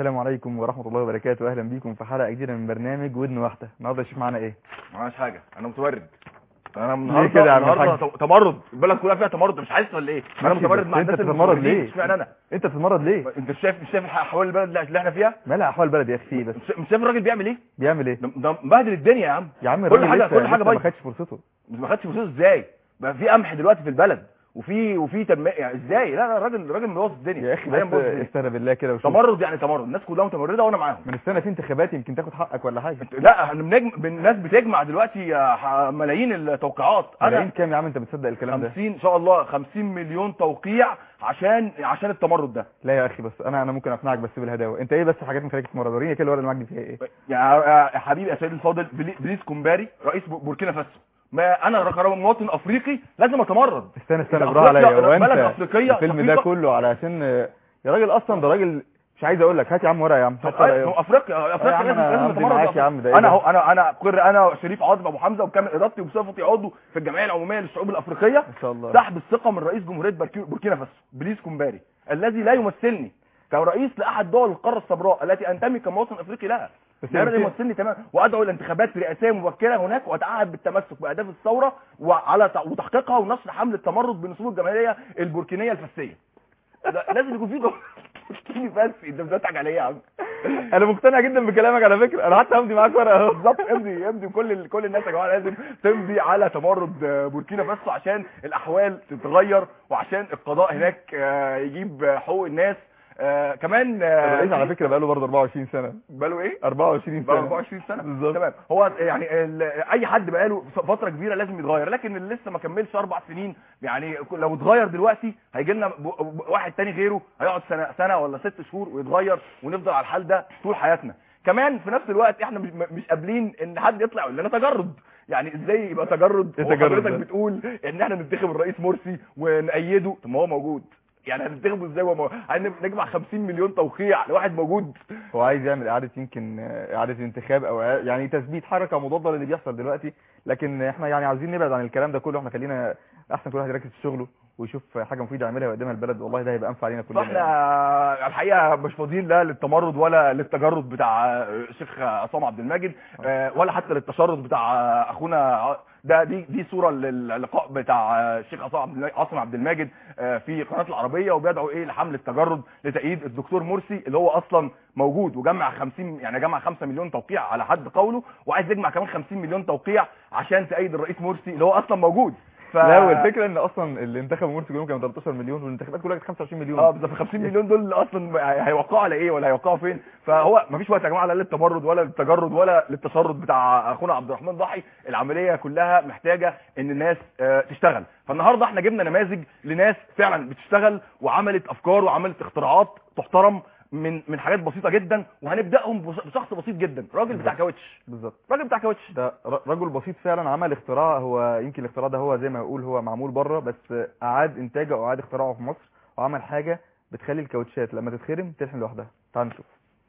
السلام عليكم ورحمة الله وبركاته أهلا بيكم في حلقة جديدة من برنامج ودن واحدة النهاردة يا شيخ معانا إيه؟ معاش حاجه انا متورد انا ليه النهارده كده يا عم النهارده الحاج؟ ت- تمرد البلد كلها فيها تمرد مش حاسس ولا ايه انا ماشي، متمرد بس مع أنت الناس بتتمرد المتمردين، ليه؟ اشمعنى انا أنت بتتمرد ليه؟ انت مش شايف مش شايف الح- احوال البلد اللي احنا فيها مالها أحوال البلد يا أخي فيه بس مش مش شايف الراجل بيعمل ايه بيعمل إيه؟ ده ده مبهدل الدنيا يا عم يا عم كل الراجل حاجة- لسه كل حاجة لسه ما بايظة. خدش فرصته مش ما خدش فلوس ازاي بقى في قمح دلوقتي في البلد وفي وفي تنميه يعني ازاي لا لا الراجل الراجل مبوظ الدنيا يا أخي حاليا بس مبوظ الدنيا. استهدى بالله كده وشوف تمرد يعني تمرد الناس كلها متمرده وانا معاهم من السنة في انتخابات يمكن تاخد حقك ولا حاجة لا احنا بنجم الناس بتجمع دلوقتي آه، ح- ملايين التوقيعات ملايين انا كام يا عم أنت بتصدق الكلام ده؟ 50 ان شاء الله 50 مليون توقيع عشان عشان التمرد ده لا يا أخي بس أنا أنا ممكن أقنعك بس بالهداوة أنت إيه بس الحاجات اللي مخليك تتمرد وريني كده الورقة اللي معاك دي فيها إيه؟ يا يا حبيبي يا سيدي الفاضل بلي- بليز كومباري رئيس بو- بوركينا فاسو ما انا كرم مواطن افريقي لازم اتمرد استنى استنى إذا برافو عليا أفريقيا هو بلد أنت أفريقية الفيلم ده شقيقة. كله علشان يا راجل أصلا ده راجل مش عايز أقول لك هات يا عم ورقة يا عم هات ورقة أيوة، هو افريقيا يا افريقيا عم لازم أنا لازم همضي اتمرد معاك يا عم، ده إيه انا ده؟ هو انا انا قر انا شريف عاطف ابو حمزه وكامل ارادتي وبصفتي عضو في الجمعيه العموميه للشعوب الافريقيه إن شاء الله سحب الثقه من رئيس جمهوريه بركي- بوركينا فاسو بليز كومباري الذي لا يمثلني كرئيس لاحد دول القاره السمراء التي انتمي كمواطن افريقي لها بس لا لا يمكن- يمثلني تماما وادعو لانتخابات رئاسيه مبكره هناك واتعهد بالتمسك باهداف الثوره وعلى ت- وتحقيقها ونشر حمله التمرد بنصوص الجماهيريه البوركينيه الفاسيه لا، لازم يكون في جو- في فاسي انت بتضحك عليا يا عم انا مقتنع جدا بكلامك على فكره انا حتى همضي معاك ورقه اهو بالظبط امضي امضي كل ال- كل الناس يا جماعه لازم تمضي على تمرد آه، بوركينا فاسو عشان الاحوال تتغير وعشان القضاء هناك آه، يجيب آه، حقوق الناس آه، كمان آه، الرئيس على فكره بقاله برضه 24 سنه باله ايه 24 بقى سنه 24 سنه بالظبط. تمام هو يعني ال- اي حد بقاله فتره كبيره لازم يتغير لكن اللي لسه ما كملش اربع سنين يعني لو اتغير دلوقتي هيجي لنا ب- ب- واحد تاني غيره هيقعد سنه سنه ولا ست شهور ويتغير ونفضل على الحال ده طول حياتنا كمان في نفس الوقت احنا مش مش قابلين ان حد يطلع يقول لنا تجرد يعني ازاي يبقى تجرد إيه هو تجرد حضرتك ده؟ بتقول ان احنا ننتخب الرئيس مرسي ونأيده طب ما هو موجود يعني هننتخبه ازاي وهو موجود؟ هنجمع 50 مليون توقيع لواحد موجود هو عايز يعمل اعاده يمكن آه، اعاده انتخاب او إعادة- يعني تثبيت حركه مضاده للي بيحصل دلوقتي لكن احنا يعني عاوزين نبعد عن الكلام ده كله احنا خلينا احسن كل واحد يركز في شغله ويشوف حاجه مفيده يعملها ويقدمها البلد والله ده هيبقى انفع علينا كلنا يعني. فاحنا الحقيقه مش فاضيين لا للتمرد ولا للتجرد بتاع الشيخ عصام عبد الماجد آه، ولا حتى للتشرد بتاع اخونا ده دي دي صوره للقاء بتاع الشيخ عصام عبد الماجد عاصم عبد الماجد آه، في قناه العربيه وبيدعو ايه لحمله التجرد لتأييد الدكتور مرسي اللي هو اصلا موجود وجمع 50 يعني جمع 5 مليون توقيع على حد قوله وعايز يجمع كمان 50 مليون توقيع عشان تأيد الرئيس مرسي اللي هو اصلا موجود ف... لا والفكره ان اصلا اللي انتخبوا مرسي كلهم كانوا 13 مليون والانتخابات كلها كانت 25 مليون اه بالظبط 50 مليون دول اصلا هي- هيوقعوا على ايه ولا هيوقعوا فين فهو مفيش وقت يا جماعه لا للتمرد ولا للتجرد ولا للتشرد بتاع اخونا عبد الرحمن ضحي العمليه كلها محتاجه ان الناس آه، تشتغل فالنهارده احنا جبنا نماذج لناس فعلا بتشتغل وعملت افكار وعملت اختراعات تحترم من من حاجات بسيطه جدا وهنبداهم بش- بشخص بسيط جدا راجل بتاع كاوتش بالظبط راجل بتاع كاوتش ده ر- رجل بسيط فعلا عمل اختراع هو يمكن الاختراع ده هو زي ما يقول هو معمول بره بس اعاد انتاجه او اعاد اختراعه في مصر وعمل حاجه بتخلي الكاوتشات لما تتخرم تلحم لوحدها تعال نشوف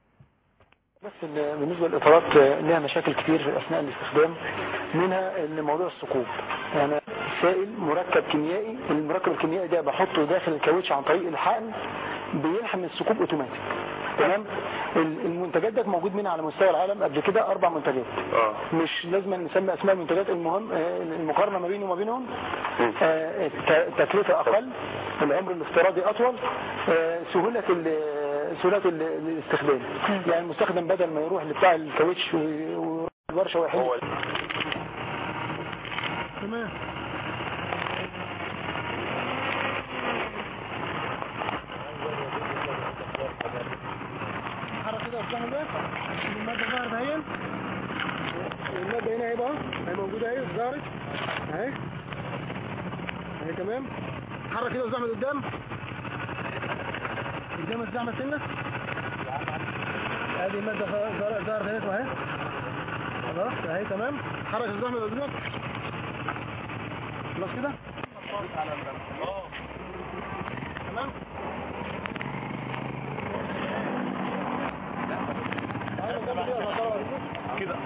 بس إن بالنسبة للإطارات آه، لها مشاكل كتير أثناء الاستخدام منها إن موضوع الثقوب يعني سائل مركب كيميائي المركب الكيميائي ده بحطه داخل الكاوتش عن طريق الحقن بيلحم الثقوب اوتوماتيك تمام ال- المنتجات ده موجود منها على مستوى العالم قبل كده اربع منتجات مش لازم نسمي اسماء المنتجات المهم آه، المقارنه ما بيني وما بينهم آه، الت- التكلفه اقل العمر الافتراضي اطول آه، سهوله ال- سهوله ال- الاستخدام يعني المستخدم بدل ما يروح لبتاع الكاوتش ويروح الورشه ويحل تمام حرك كده افتحه ده المادة ظهرت اهي المادة هنا اهي بقى اهي موجودة اهي ظهرت اهي اهي تمام حرك كده وزحمة قدام قدام الزحمة سنة ادي المادة ظهرت ظهرت اهي اهي خلاص اهي تمام حرك الزحمة قدامك خلاص كده تمام كده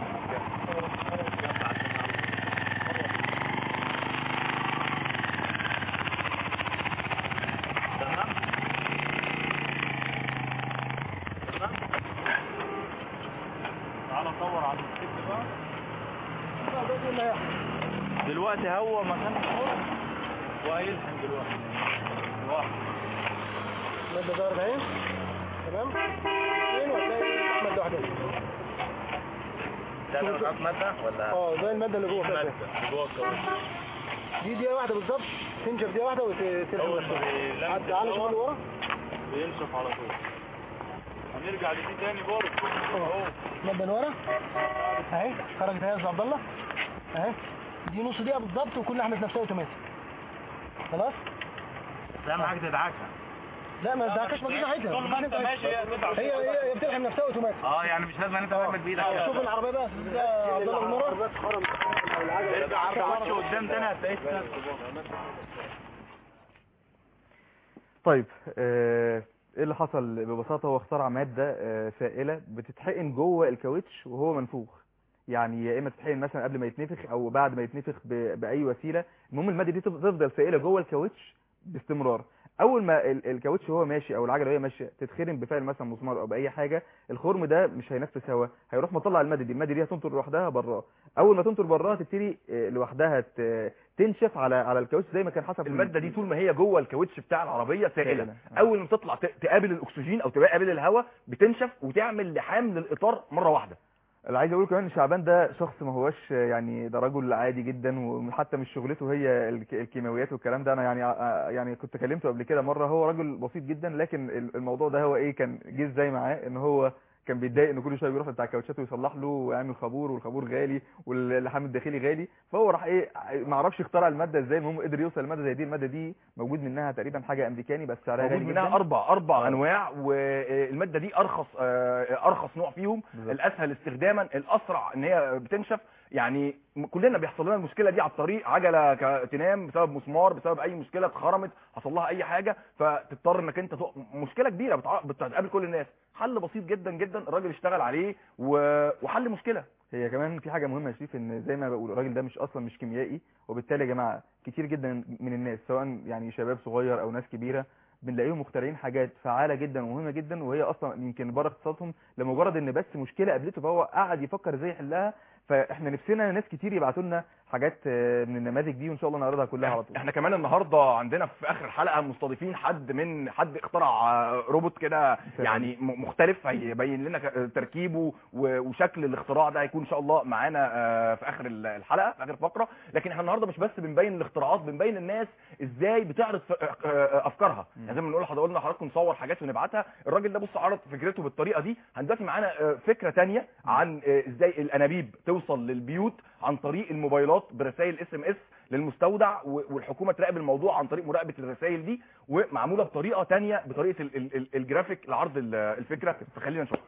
دلوقتي هو مكان حر وهيلحم دلوقتي واحد المادة ظهرت اهي تمام اثنين وهتلاقي مادة واحدة ده لو مادة ولا اه ده المادة اللي جوه فيها مادة كده. جوه الكاوتش دي دقيقة واحدة بالظبط تنشف دقيقة واحدة وتلحم أول ما نفسها بيلمس عد- تعالى الهواء. شمال ورا بينشف على طول هنرجع لدي تاني برضه اهو المادة اللي ورا اهي خرجت اهي يا أستاذ عبد الله اهي دي نص دقيقة بالظبط وكل لحمة نفسها اوتوماتيك خلاص اهم حاجة تدعكها لا ما تدعكش مفيش حاجة طول ما انت ماشي هي تدعك هي هي هي بتلحم نفسها اوتوماتيك اه يعني مش لازم انت تعمل بايدك آه، كده. شوف العربية بقى ده عبد الله بالمرة ارجع على الكاوتش قدام تاني هتلاقيه اتسد. طيب آه، ايه اللي حصل ببساطه هو اخترع ماده آه، سائله بتتحقن جوه الكاوتش وهو منفوخ يعني يا اما تتحقن مثلا قبل ما يتنفخ او بعد ما يتنفخ ب- باي وسيله المهم الماده دي تف- تفضل سائله جوه الكاوتش باستمرار اول ما ال- الكاوتش وهو ماشي او العجله وهي ماشيه تتخرم بفعل مثلا مسمار او باي حاجه الخرم ده مش هينفس هواء هيروح مطلع الماده دي الماده دي هتنطر لوحدها براه اول ما تنطر براه تبتدي آه، لوحدها ت- تنشف على على الكاوتش زي ما كان حصل في الماده دي طول ما هي جوه الكاوتش بتاع العربيه سائله سائلة. آه. اول ما تطلع ت- تقابل الاكسجين او تقابل الهواء بتنشف وتعمل لحام للاطار مره واحده اللي عايز اقول كمان ان شعبان ده شخص ما هوش يعني ده رجل عادي جدا وحتى مش شغلته هي الك- الكيماويات والكلام ده انا يعني آه، يعني كنت كلمته قبل كده مره هو راجل بسيط جدا لكن ال- الموضوع ده هو ايه كان جه ازاي معاه ان هو كان بيتضايق ان كل شويه بيروح بتاع الكاوتشات ويصلح له ويعمل خابور والخابور غالي واللحام الداخلي غالي فهو راح ايه ما اعرفش اخترع الماده ازاي المهم قدر يوصل لماده زي دي الماده دي موجود منها تقريبا حاجه امريكاني بس سعرها موجود غالي منها جدا اربع اربع آه. انواع والماده دي ارخص آه، ارخص نوع فيهم بالظبط. الاسهل استخداما الاسرع ان هي بتنشف يعني م- كلنا بيحصل لنا المشكله دي على الطريق عجله ك- تنام بسبب مسمار بسبب اي مشكله اتخرمت حصل لها اي حاجه فتضطر انك انت تق... مشكله كبيره بتع... بتقابل كل الناس حل بسيط جدا جدا الراجل اشتغل عليه و... وحل مشكله هي كمان في حاجه مهمه يا شريف ان زي ما بقول الراجل ده مش اصلا مش كيميائي وبالتالي يا جماعه كتير جدا من الناس سواء يعني شباب صغير او ناس كبيره بنلاقيهم مخترعين حاجات فعاله جدا ومهمه جدا وهي اصلا يمكن بره اقتصادهم لمجرد ان بس مشكله قابلته فهو قعد يفكر ازاي يحلها فاحنا نفسنا ناس كتير يبعتوا لنا حاجات آه، من النماذج دي وان شاء الله نعرضها كلها على طول احنا كمان النهارده عندنا في اخر الحلقه مستضيفين حد من حد اخترع آه، روبوت كده يعني م- مختلف هيبين لنا ك- تركيبه و- وشكل الاختراع ده هيكون ان شاء الله معانا آه، في اخر ال- الحلقه في اخر الفقره لكن احنا النهارده مش بس بنبين الاختراعات بنبين الناس ازاي بتعرض ف- آه، آه، افكارها يعني زي ما بنقول لحضرتك قلنا لحضراتكم نصور حاجات ونبعتها الراجل ده بص عرض فكرته بالطريقه دي هندلوقتي معانا آه، فكره تانية عن آه، ازاي الانابيب توصل للبيوت عن طريق الموبايلات برسائل اس ام اس للمستودع و- والحكومه تراقب الموضوع عن طريق مراقبه الرسائل دي ومعموله بطريقه تانية بطريقه ال- ال- ال- الجرافيك لعرض ال- الفكره فخلينا نشوف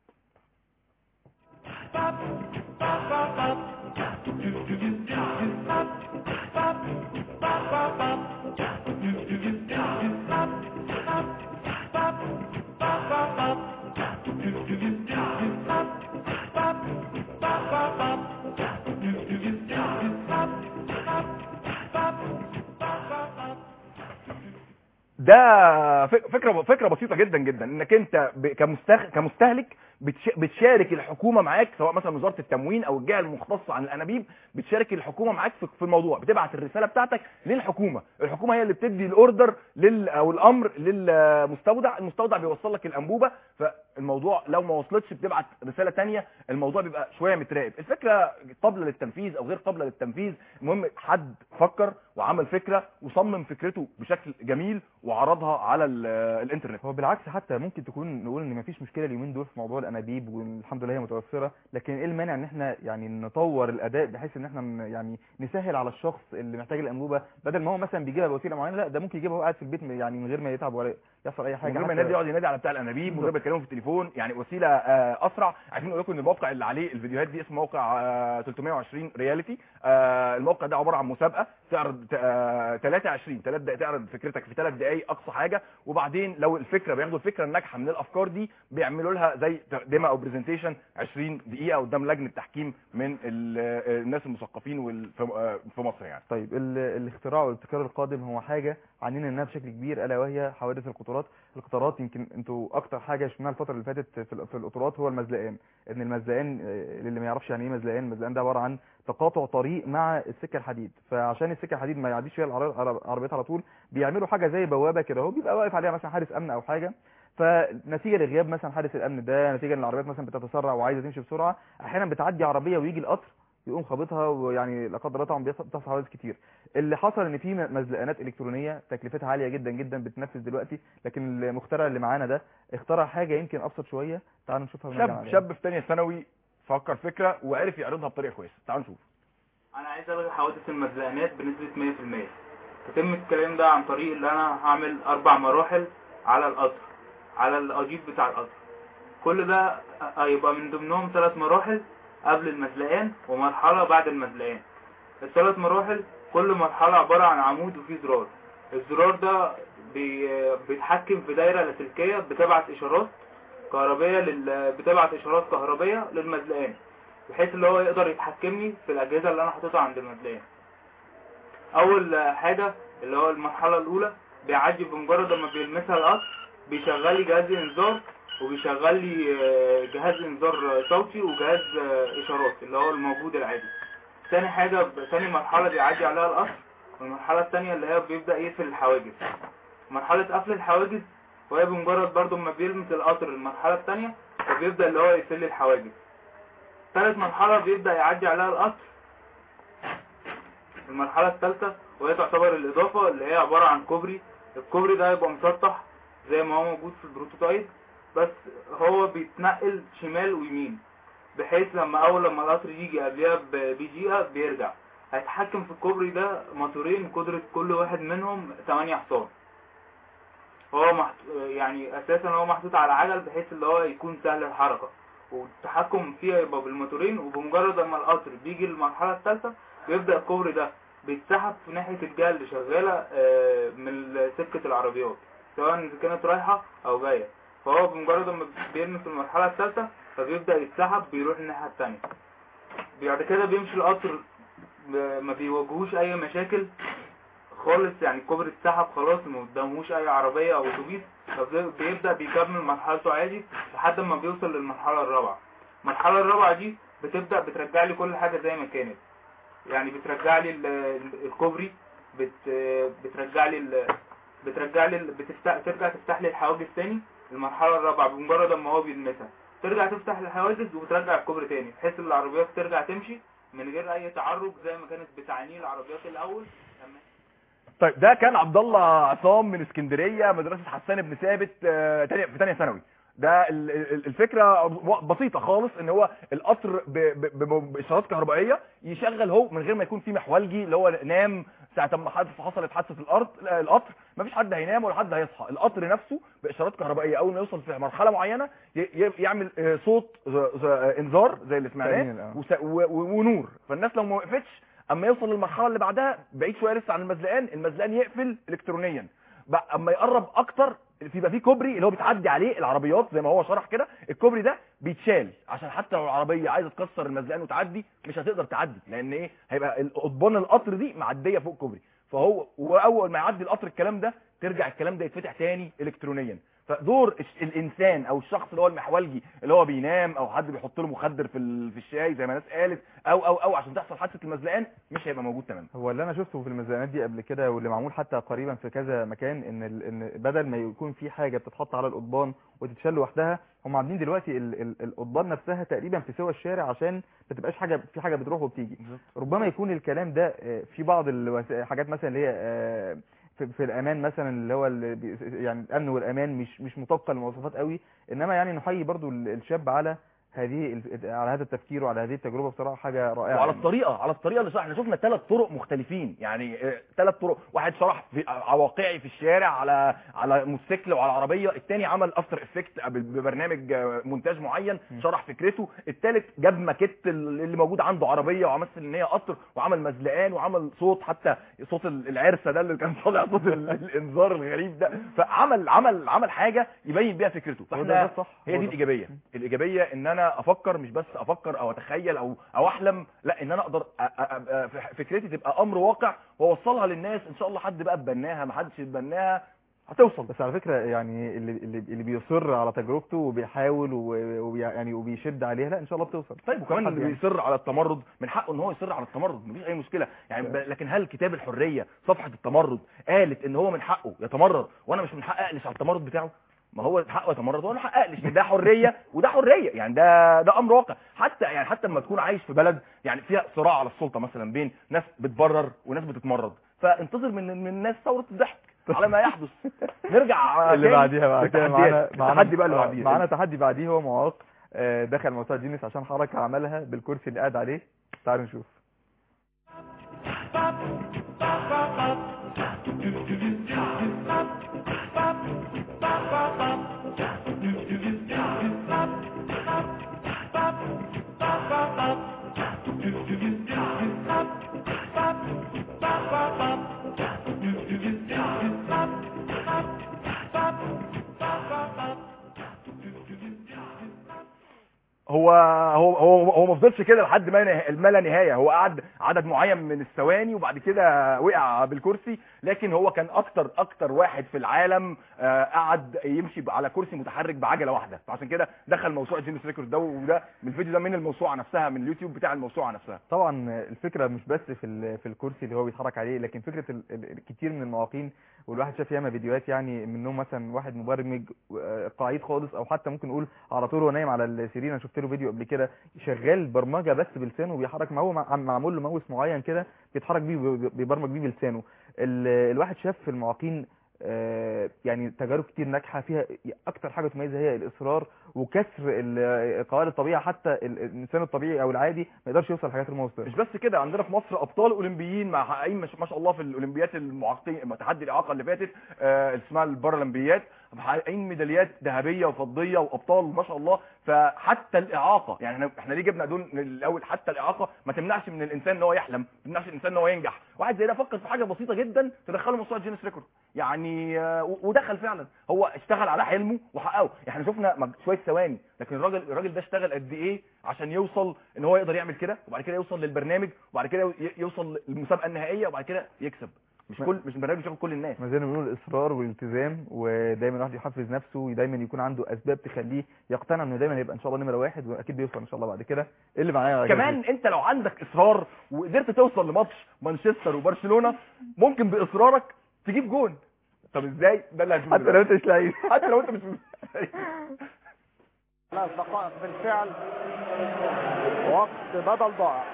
ده فك- فكره فكره بسيطه جدا جدا انك انت ب- كمستخ... كمستهلك بتش... بتشارك الحكومه معاك سواء مثلا وزاره التموين او الجهه المختصه عن الانابيب بتشارك الحكومه معاك في في الموضوع بتبعت الرساله بتاعتك للحكومه الحكومه هي اللي بتدي الاوردر لل او الامر للمستودع المستودع بيوصل لك الانبوبه فالموضوع لو ما وصلتش بتبعت رساله تانية الموضوع بيبقى شويه متراقب الفكره قابله للتنفيذ او غير قابله للتنفيذ المهم حد فكر وعمل فكره وصمم فكرته بشكل جميل وعرضها على ال- الانترنت هو بالعكس حتى ممكن تكون نقول ان مفيش مشكله اليومين دول في موضوع الانابيب والحمد لله هي متوفره لكن ايه المانع ان احنا يعني نطور الاداء بحيث ان احنا ن- يعني نسهل على الشخص اللي محتاج الانبوبه بدل ما هو مثلا بيجيبها بوسيله معينه لا ده ممكن يجيبها وهو قاعد في البيت يعني من غير ما يتعب ولا يحصل اي حاجه من غير ما حتى- ينادي يقعد ينادي على بتاع الانابيب من غير ما يتكلموا في التليفون يعني وسيله آه، اسرع عايزين نقول لكم ان الموقع اللي عليه الفيديوهات دي اسمه موقع آه، 320 رياليتي آه، الموقع ده عباره عن مسابقه تعرض 23 ثلاث دقائق تعرض فكرتك في ثلاث دقائق اقصى حاجه وبعدين لو الفكره بياخدوا الفكره الناجحه من الافكار دي بيعملوا لها زي ت- تقدمه او برزنتيشن 20 دقيقه قدام لجنه تحكيم من ال- آه، الناس المثقفين وال- في آه، في مصر يعني طيب ال- الاختراع والابتكار القادم هو حاجه عنينا انها بشكل كبير الا وهي حوادث القطارات القطارات يمكن انتوا اكتر حاجه شفناها الفتره اللي فاتت في ال- في القطارات هو المزلقان ان المزلقان آه، اللي ما يعرفش يعني ايه مزلقان المزلقان ده عباره عن تقاطع طريق مع السكه الحديد فعشان السكه الحديد ما يعديش فيها العر- العر- العربيات على طول بيعملوا حاجه زي بوابه كده هو بيبقى واقف عليها مثلا حارس امن او حاجه فنتيجه لغياب مثلا حارس الامن ده نتيجه ان العربيات مثلا بتتسرع وعايزه تمشي بسرعه احيانا بتعدي عربيه ويجي القطر يقوم خابطها ويعني لا قدر الله طبعا بيحصل بتحصل حوادث كتير اللي حصل ان في مزلقانات الكترونيه تكلفتها عاليه جدا جدا بتنفذ دلوقتي لكن المخترع اللي معانا ده اخترع حاجه يمكن ابسط شويه تعالوا نشوفها ونرجع شاب عليها. شاب في ثانيه ثانوي فكر فكره وعرف يعرضها بطريقه كويسه تعالوا نشوف انا عايز الغي حوادث المزلقانات بنسبه 100% تتم الكلام ده عن طريق ان انا هعمل اربع مراحل على القطر على الاجيب بتاع القطر كل ده هيبقى من ضمنهم ثلاث مراحل قبل المزلقان ومرحله بعد المزلقان الثلاث مراحل كل مرحله عباره عن عمود وفيه زرار الزرار ده بي... بيتحكم في دايره لاسلكيه بتبعت اشارات كهربيه لل... بتبعت اشارات كهربيه للمزلقان بحيث اللي هو يقدر يتحكمني في الاجهزه اللي انا حاططها عند المزلقان اول حاجه اللي هو المرحله الاولى بيعدي بمجرد ما بيلمسها القطر بيشغل لي جهاز انذار وبيشغل لي آه، جهاز انذار صوتي وجهاز آه، اشارات اللي هو الموجود العادي تاني حاجه تاني مرحله بيعدي عليها القطر والمرحله الثانيه اللي هي بيبدا يقفل الحواجز مرحله قفل الحواجز وهي بمجرد برضو ما بيلمس القطر المرحله الثانيه فبيبدا اللي هو يقفل لي الحواجز ثالث مرحله بيبدا يعدي عليها القطر المرحله الثالثه وهي تعتبر الاضافه اللي هي عباره عن كوبري الكوبري ده هيبقى مسطح زي ما هو موجود في البروتوتايب بس هو بيتنقل شمال ويمين بحيث لما اول لما القطر يجي قبلها ب- بدقيقه بيرجع هيتحكم في الكوبري ده موتورين قدرة كل واحد منهم 8 حصان هو محط... يعني اساسا هو محطوط على عجل بحيث اللي هو يكون سهل الحركة والتحكم فيه يبقى بالموتورين وبمجرد ما القطر بيجي المرحلة الثالثة بيبدأ الكوبري ده بيتسحب في ناحية الجهة اللي شغالة آه، من سكة العربيات سواء إذا كانت رايحة أو جاية فهو بمجرد ما بيلمس المرحلة الثالثة فبيبدأ يتسحب بيروح الناحية التانية بعد كده بيمشي القطر ب- ما بيواجهوش أي مشاكل خالص يعني الكوبري اتسحب خلاص ما قدامهوش أي عربية أو أتوبيس فبيبدأ بيكمل مرحلته عادي لحد ما بيوصل للمرحلة الرابعة المرحلة الرابعة دي بتبدأ بترجع لي كل حاجة زي ما كانت يعني بترجع لي ال- ال- الكوبري بت بترجع لي ال- بترجع لي ال- بتفتح ترجع تفتح لي الحواجز تاني المرحله الرابعه بمجرد ما هو بيلمسها ترجع تفتح الحواجز وبترجع الكوبري تاني بحيث ان العربيات ترجع تمشي من غير اي تعرج زي ما كانت بتعانيه العربيات الاول لما طيب ده كان عبد الله عصام من اسكندريه مدرسه حسان بن ثابت آه، تانية في ثانيه ثانوي ده ال- ال- الفكره بسيطه خالص ان هو القطر ب- ب- ب- باشارات كهربائيه يشغل هو من غير ما يكون في محولجي اللي هو نام ساعه ما حدث حصلت حادثه الارض لا، القطر ما فيش حد هينام ولا حد هيصحى القطر نفسه باشارات كهربائيه اول ما يوصل في مرحله معينه ي- ي- يعمل آه، صوت ز- ز- آه، انذار زي اللي تأمين، سمعناه آه. وس- و- و- ونور فالناس لو ما وقفتش اما يوصل للمرحله اللي بعدها بعيد شويه لسه عن المزلقان المزلقان يقفل الكترونيا بقى اما يقرب اكتر يبقى في كوبري اللي هو بتعدي عليه العربيات زي ما هو شرح كده الكوبري ده بيتشال عشان حتى لو العربيه عايزه تكسر المزلقان وتعدي مش هتقدر تعدي لان ايه هيبقى ال- قضبان القطر دي معديه فوق الكوبري فهو واول ما يعدي القطر الكلام ده ترجع الكلام ده يتفتح تاني الكترونيا فدور الش- الانسان او الشخص اللي هو المحولجي اللي هو بينام او حد بيحط له مخدر في ال- في الشاي زي ما ناس قالت او او او عشان تحصل حادثه المزلقان مش هيبقى موجود تماما هو اللي انا شفته في الميزانات دي قبل كده واللي معمول حتى قريبا في كذا مكان ان ال- ان بدل ما يكون في حاجه بتتحط على القضبان وتتشال لوحدها هم عاملين دلوقتي ال- ال- القضبان نفسها تقريبا في سوى الشارع عشان ما تبقاش حاجه في حاجه بتروح وبتيجي ربما يكون الكلام ده آه، في بعض الحاجات مثلا اللي هي آه، في, في الامان مثلا اللي هو اللي بي- يعني الامن والامان مش مش مطابقه للمواصفات قوي انما يعني نحيي برضو ال- الشاب على هذه ال- على هذا التفكير وعلى هذه التجربه بصراحه حاجه رائعه وعلى يعني. الطريقه على الطريقه اللي صح احنا شفنا ثلاث طرق مختلفين يعني ثلاث طرق واحد شرح في ع- واقعي في الشارع على على موتوسيكل وعلى عربيه الثاني عمل افتر افكت ببرنامج آه، مونتاج معين شرح فكرته الثالث جاب ماكيت اللي موجود عنده عربيه وعمل ان هي قطر وعمل مزلقان وعمل صوت حتى صوت ال- العرسه ده اللي كان طالع صوت ال- الانذار الغريب ده فعمل عمل عمل حاجه يبين بيها فكرته هو ده- فاحنا ده صح هي هو دي ده. الايجابيه الايجابيه ان انا افكر مش بس افكر او اتخيل او او احلم لا ان انا اقدر أ- أ- أ- فكرتي تبقى امر واقع واوصلها للناس ان شاء الله حد بقى اتبناها ما حدش اتبناها هتوصل بس على فكره يعني اللي اللي, اللي بيصر على تجربته وبيحاول و- وبي يعني وبيشد عليها لا ان شاء الله بتوصل طيب وكمان حد اللي يعني. بيصر على التمرد من حقه ان هو يصر على التمرد مفيش اي مشكله يعني ب... لكن هل كتاب الحريه صفحه التمرد قالت ان هو من حقه يتمرد وانا مش من حقي اقلش على التمرد بتاعه ما هو حقه يتمرد وانا حقي اقلش ده حريه وده حريه يعني ده ده امر واقع حتى يعني حتى لما تكون عايش في بلد يعني فيها صراع على السلطه مثلا بين ناس بتبرر وناس بتتمرد فانتظر من من الناس ثوره الضحك على ما يحدث نرجع اللي تاني بعديها بعد كده للتحديات. معانا التحدي بقى اللي آه، بعديه معانا تحدي بعديه هو معاق آه، دخل موسوعه جينيس عشان حركه عملها بالكرسي اللي قاعد عليه تعالوا نشوف هو هو هو هو ما فضلش كده لحد ما نه- ما لا نهايه هو قعد عدد معين من الثواني وبعد كده وقع بالكرسي لكن هو كان اكتر اكتر واحد في العالم آه، قعد يمشي على كرسي متحرك بعجله واحده فعشان كده دخل موسوعه جينيس ريكورد ده وده من الفيديو ده من الموسوعه نفسها من اليوتيوب بتاع الموسوعه نفسها طبعا الفكره مش بس في ال- في الكرسي اللي هو بيتحرك عليه لكن فكره ال- ال- كتير من المعاقين والواحد شاف ياما فيديوهات يعني منهم مثلا واحد مبرمج آه، قاعد خالص او حتى ممكن نقول على طول وهو نايم على السرير انا شفت له فيديو قبل كده شغال برمجه بس بلسانه وبيحرك معاه مع- معمول له ماوس معين كده بيتحرك بيه وبي- بيبرمج بيه بلسانه ال- الواحد شاف في المعاقين آه، يعني تجارب كتير ناجحه فيها اكتر حاجه تميزها هي الاصرار وكسر ال- قواعد الطبيعه حتى ال- الانسان الطبيعي او العادي ما يقدرش يوصل لحاجات الموسى مش بس كده عندنا في مصر ابطال اولمبيين محققين مش- ما شاء الله في الاولمبيات المعاقين تحدي الاعاقه اللي فاتت آه، اسمها البارالمبيات محققين ميداليات ذهبيه وفضيه وابطال ما شاء الله فحتى الاعاقه يعني احنا احنا ليه جبنا دول من الاول حتى الاعاقه ما تمنعش من الانسان ان هو يحلم ما تمنعش الانسان ان هو ينجح واحد زي ده فكر في حاجه بسيطه جدا تدخله موسوعه جينيس ريكورد يعني آه، و- ودخل فعلا هو اشتغل على حلمه وحققه احنا شفنا مج- شويه ثواني لكن الراجل الراجل ده اشتغل قد ايه عشان يوصل ان هو يقدر يعمل كده وبعد كده يوصل للبرنامج وبعد كده ي- يوصل للمسابقه النهائيه وبعد كده يكسب مش كل مش البرنامج مش ياخد كل الناس ما زي ما بنقول الاصرار والالتزام ودايما الواحد يحفز نفسه دايما يكون عنده اسباب تخليه يقتنع انه دايما هيبقى ان شاء الله نمره واحد واكيد بيوصل ان شاء الله بعد كده إيه اللي معايا يا كمان انت لو عندك اصرار وقدرت توصل لماتش مانشستر وبرشلونه ممكن باصرارك تجيب جون طب ازاي ده اللي هنشوفه حتى لو دلوقتي. انت مش لعيب حتى لو انت مش ثلاث دقائق بالفعل وقت بدل ضائع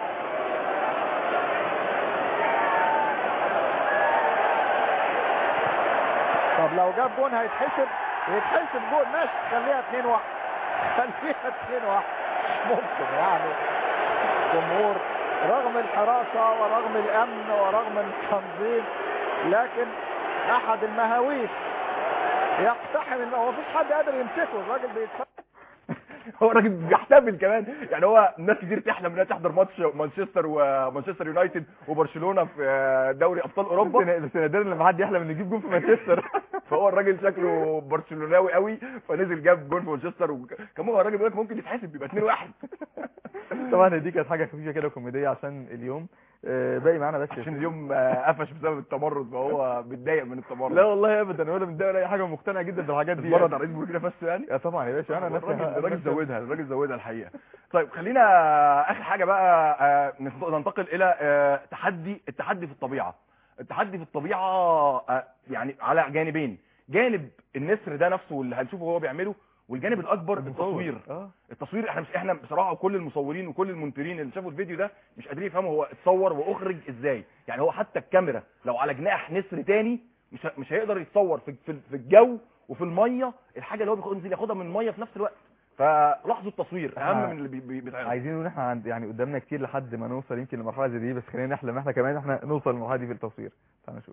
طب لو جاب جون هيتحسب يتحسب جون ماشي خليها 2 1 خليها 2 1 مش ممكن يعني جمهور رغم الحراسة ورغم الأمن ورغم التنظيم لكن أحد المهاويس يقتحم الم- هو مفيش حد قادر يمسكه الراجل بيتفرج هو الراجل بيحتفل كمان يعني هو ناس كتير تحلم انها تحضر ماتش مانشستر ومانشستر يونايتد وبرشلونه في دوري ابطال اوروبا بس نادرا لما حد يحلم انه يجيب جون في مانشستر فهو الراجل شكله برشلوناوي قوي فنزل جاب جون في مانشستر وكمان هو الراجل بيقول لك ممكن يتحسب بيبقى 2 1 طبعا دي كانت حاجه خفيفه كده كوميديه عشان اليوم آه، باقي معانا بس عشان اليوم آه، قفش بسبب التمرد فهو متضايق من التمرد لا والله ابدا ولا متضايق ولا اي حاجه مقتنع جدا بالحاجات دي اتمرد على رئيس بوركينا فاسو يعني آه، طبعا يا باشا انا نفسي الراجل الراجل نفسي- زودها الراجل زودها الحقيقه طيب خلينا اخر حاجه بقى آه، ننتقل الى آه، تحدي التحدي في الطبيعه التحدي في الطبيعه آه، يعني على جانبين جانب النسر ده نفسه اللي هنشوفه هو بيعمله والجانب الاكبر التصوير اه التصوير احنا مش احنا بصراحه كل المصورين وكل المونترين اللي شافوا الفيديو ده مش قادرين يفهموا هو اتصور واخرج ازاي يعني هو حتى الكاميرا لو على جناح نسر تاني مش ه- مش هيقدر يتصور في في في الجو وفي الميه الحاجه اللي هو بينزل ياخدها من الميه في نفس الوقت فلحظه التصوير إحنا اهم من اللي بي- بي- بيتعرض عايزين نقول احنا عند يعني قدامنا كتير لحد ما نوصل يمكن لمرحله زي دي بس خلينا نحلم احنا كمان احنا نوصل للمرحله دي في التصوير تعال نشوف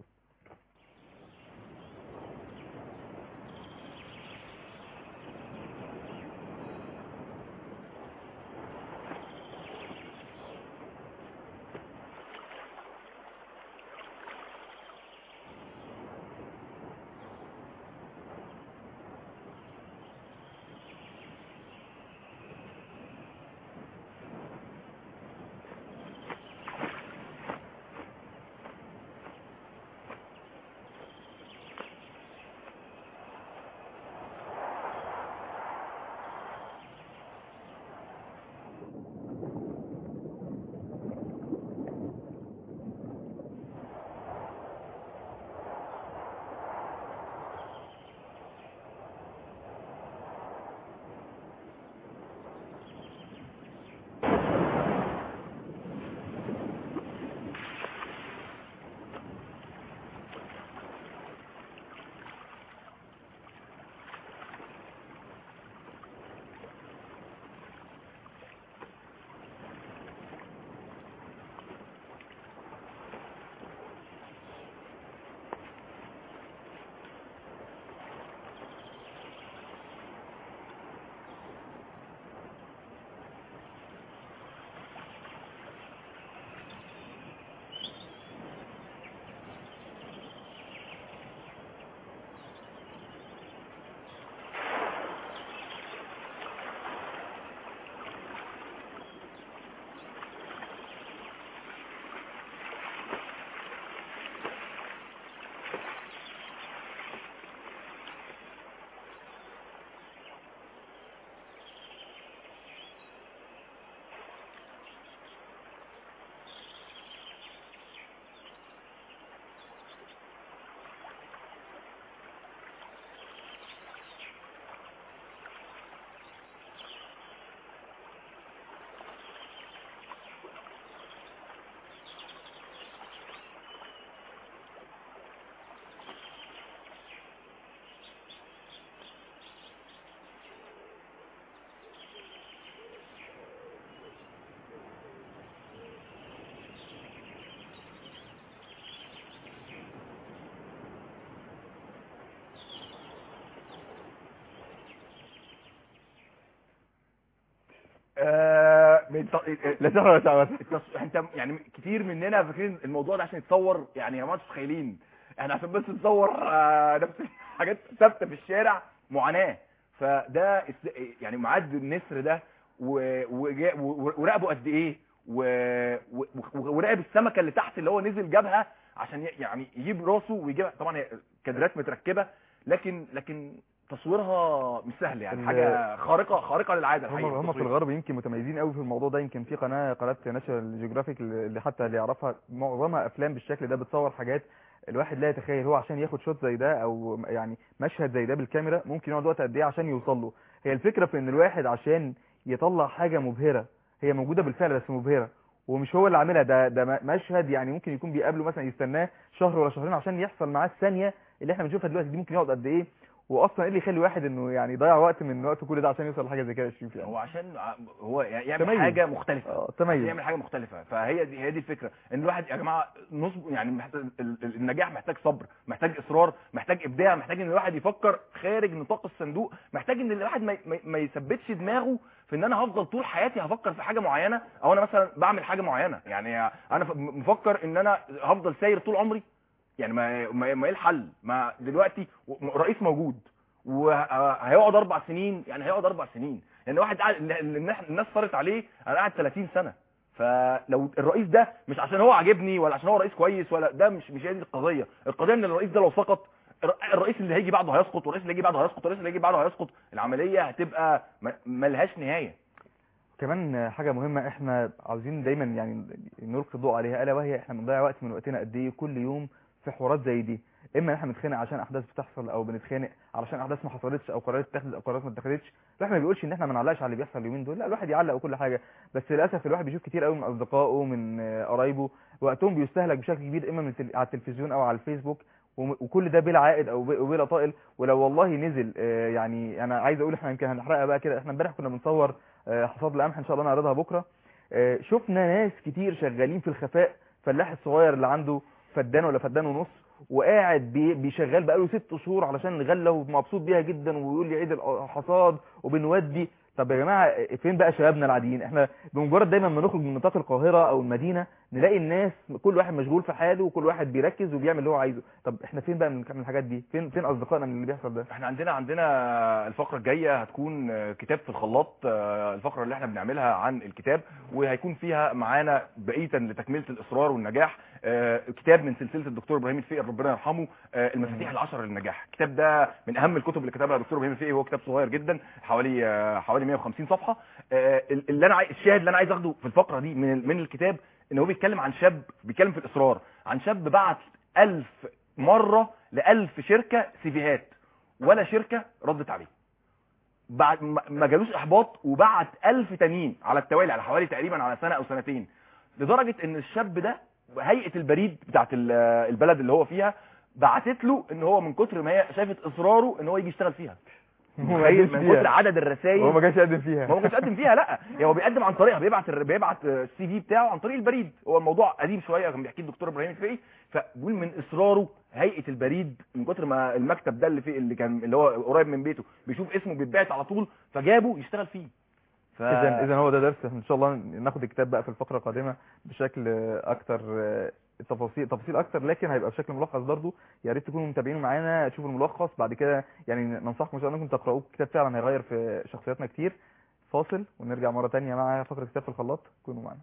آه، من ط- لا سهل ولا تعبان التص- انت يعني كتير مننا فاكرين الموضوع ده عشان يتصور يعني يا جماعه انتوا متخيلين احنا عشان بس نصور آه، نفس حاجات ثابته في الشارع معاناه فده است- يعني معد النسر ده و- وجا- و- وراقبه قد ايه و- و- وراقب السمكه اللي تحت اللي هو نزل جابها عشان ي- يعني يجيب راسه ويجيبها طبعا هي كادرات متركبه لكن لكن تصويرها مش سهل يعني ال- حاجه خارقه خارقه للعاده هم الحقيقه هم في التصوير. الغرب يمكن متميزين قوي في الموضوع ده يمكن في قناه قناه ناشونال جيوغرافيك اللي حتى اللي يعرفها معظمها افلام بالشكل ده بتصور حاجات الواحد لا يتخيل هو عشان ياخد شوت زي ده او يعني مشهد زي ده بالكاميرا ممكن يقعد وقت قد ايه عشان يوصل له هي الفكره في ان الواحد عشان يطلع حاجه مبهره هي موجوده بالفعل بس مبهره ومش هو اللي عاملها ده ده م- مشهد يعني ممكن يكون بيقابله مثلا يستناه شهر ولا شهرين عشان يحصل معاه الثانيه اللي احنا بنشوفها دلوقتي دي ممكن يقعد قد ايه واصلا ايه اللي يخلي واحد انه يعني يضيع وقت من وقته كل ده عشان يوصل لحاجه زي كده يشوف يعني هو عشان ع- هو يعمل تميز. حاجه مختلفه اه عشان تميز يعمل حاجه مختلفه فهي دي هي دي الفكره ان الواحد يا جماعه نصب يعني محتاج ال- ال- النجاح محتاج صبر محتاج اصرار محتاج ابداع محتاج ان الواحد يفكر خارج نطاق الصندوق محتاج ان الواحد ما, ما, ما يثبتش دماغه في ان انا هفضل طول حياتي هفكر في حاجه معينه او انا مثلا بعمل حاجه معينه يعني انا ف- مفكر ان انا هفضل ساير طول عمري يعني ما ما ما ايه الحل ما دلوقتي و- رئيس موجود وهيقعد اربع سنين يعني هيقعد اربع سنين لان واحد قاعد ال- ال- الناس صارت عليه انا قاعد 30 سنه فلو الرئيس ده مش عشان هو عاجبني ولا عشان هو رئيس كويس ولا ده مش مش هي دي القضيه القضيه ان الرئيس ده لو سقط الر- الرئيس اللي هيجي بعده هيسقط والرئيس اللي هيجي بعده هيسقط والرئيس اللي هيجي بعده هيسقط العمليه هتبقى م- ملهاش نهايه كمان حاجة مهمة احنا عاوزين دايما يعني نلقي الضوء عليها الا وهي احنا بنضيع وقت من وقتنا قد ايه كل يوم في حوارات زي دي اما احنا بنتخانق عشان احداث بتحصل او بنتخانق علشان احداث ما حصلتش او قرارات اتخذت او قرارات ما اتخذتش الواحد ما بيقولش ان احنا ما نعلقش على اللي بيحصل اليومين دول لا الواحد يعلق وكل حاجة بس للاسف الواحد بيشوف كتير قوي من اصدقائه من آه، قرايبه وقتهم بيستهلك بشكل كبير اما من التل... على التلفزيون او على الفيسبوك وم- وكل ده بلا عائد او ب- وبلا طائل ولو والله نزل آه، يعني انا عايز اقول احنا يمكن هنحرقها بقى كده احنا امبارح كنا بنصور آه، حصاد القمح ان شاء الله نعرضها بكره آه، شفنا ناس كتير شغالين في الخفاء فلاح الصغير اللي عنده فدان ولا فدان ونص وقاعد بي- بيشغال بقاله ست شهور علشان الغله ومبسوط بيها جدا ويقول لي عيد الحصاد وبنودي طب يا جماعه فين بقى شبابنا العاديين احنا بمجرد دايما ما نخرج من نطاق القاهره او المدينه نلاقي الناس كل واحد مشغول في حاله وكل واحد بيركز وبيعمل اللي هو عايزه طب احنا فين بقى من من الحاجات دي فين فين اصدقائنا من اللي بيحصل ده احنا عندنا عندنا الفقره الجايه هتكون آه، كتاب في الخلاط آه، الفقره اللي احنا بنعملها عن الكتاب وهيكون فيها معانا بقيه لتكمله الاصرار والنجاح آه، كتاب من سلسله الدكتور ابراهيم الفقي ربنا يرحمه آه، المفاتيح العشر للنجاح الكتاب ده من اهم الكتب اللي كتبها الدكتور ابراهيم الفقي هو كتاب صغير جدا حوالي آه، حوالي 150 صفحه آه، اللي انا عايز الشاهد اللي انا عايز اخده في الفقره دي من من الكتاب ان هو بيتكلم عن شاب بيتكلم في الاصرار عن شاب بعت ألف مره لألف شركه سيفيهات ولا شركه ردت عليه بعد ما- ما جالوش احباط وبعت ألف تانيين على التوالي على حوالي تقريبا على سنه او سنتين لدرجه ان الشاب ده هيئه البريد بتاعت ال- البلد اللي هو فيها بعتت له ان هو من كتر ما هي شافت اصراره ان هو يجي يشتغل فيها هو ما متخيل قدمش من كتر فيها. عدد الرسائل هو ما كانش يقدم فيها ما هو مش قدم فيها لا يعني هو بيقدم عن طريقها بيبعت الر- بيبعت السي في بتاعه عن طريق البريد هو الموضوع قديم شويه كان بيحكي الدكتور ابراهيم الفقي فبيقول من اصراره هيئه البريد من كتر ما المكتب ده اللي فيه اللي كان اللي هو قريب من بيته بيشوف اسمه بيتبعت على طول فجابه يشتغل فيه ف... اذا اذا هو ده درس ان شاء الله ناخد الكتاب بقى في الفقره القادمه بشكل اكتر تفاصيل تفاصيل اكتر لكن هيبقى بشكل ملخص برضو يا ريت تكونوا متابعين معانا تشوفوا الملخص بعد كده يعني ننصحكم ان شاء الله انكم تقراوه الكتاب فعلا هيغير في شخصياتنا كتير فاصل ونرجع مره تانية مع فقره كتاب في الخلاط كونوا معانا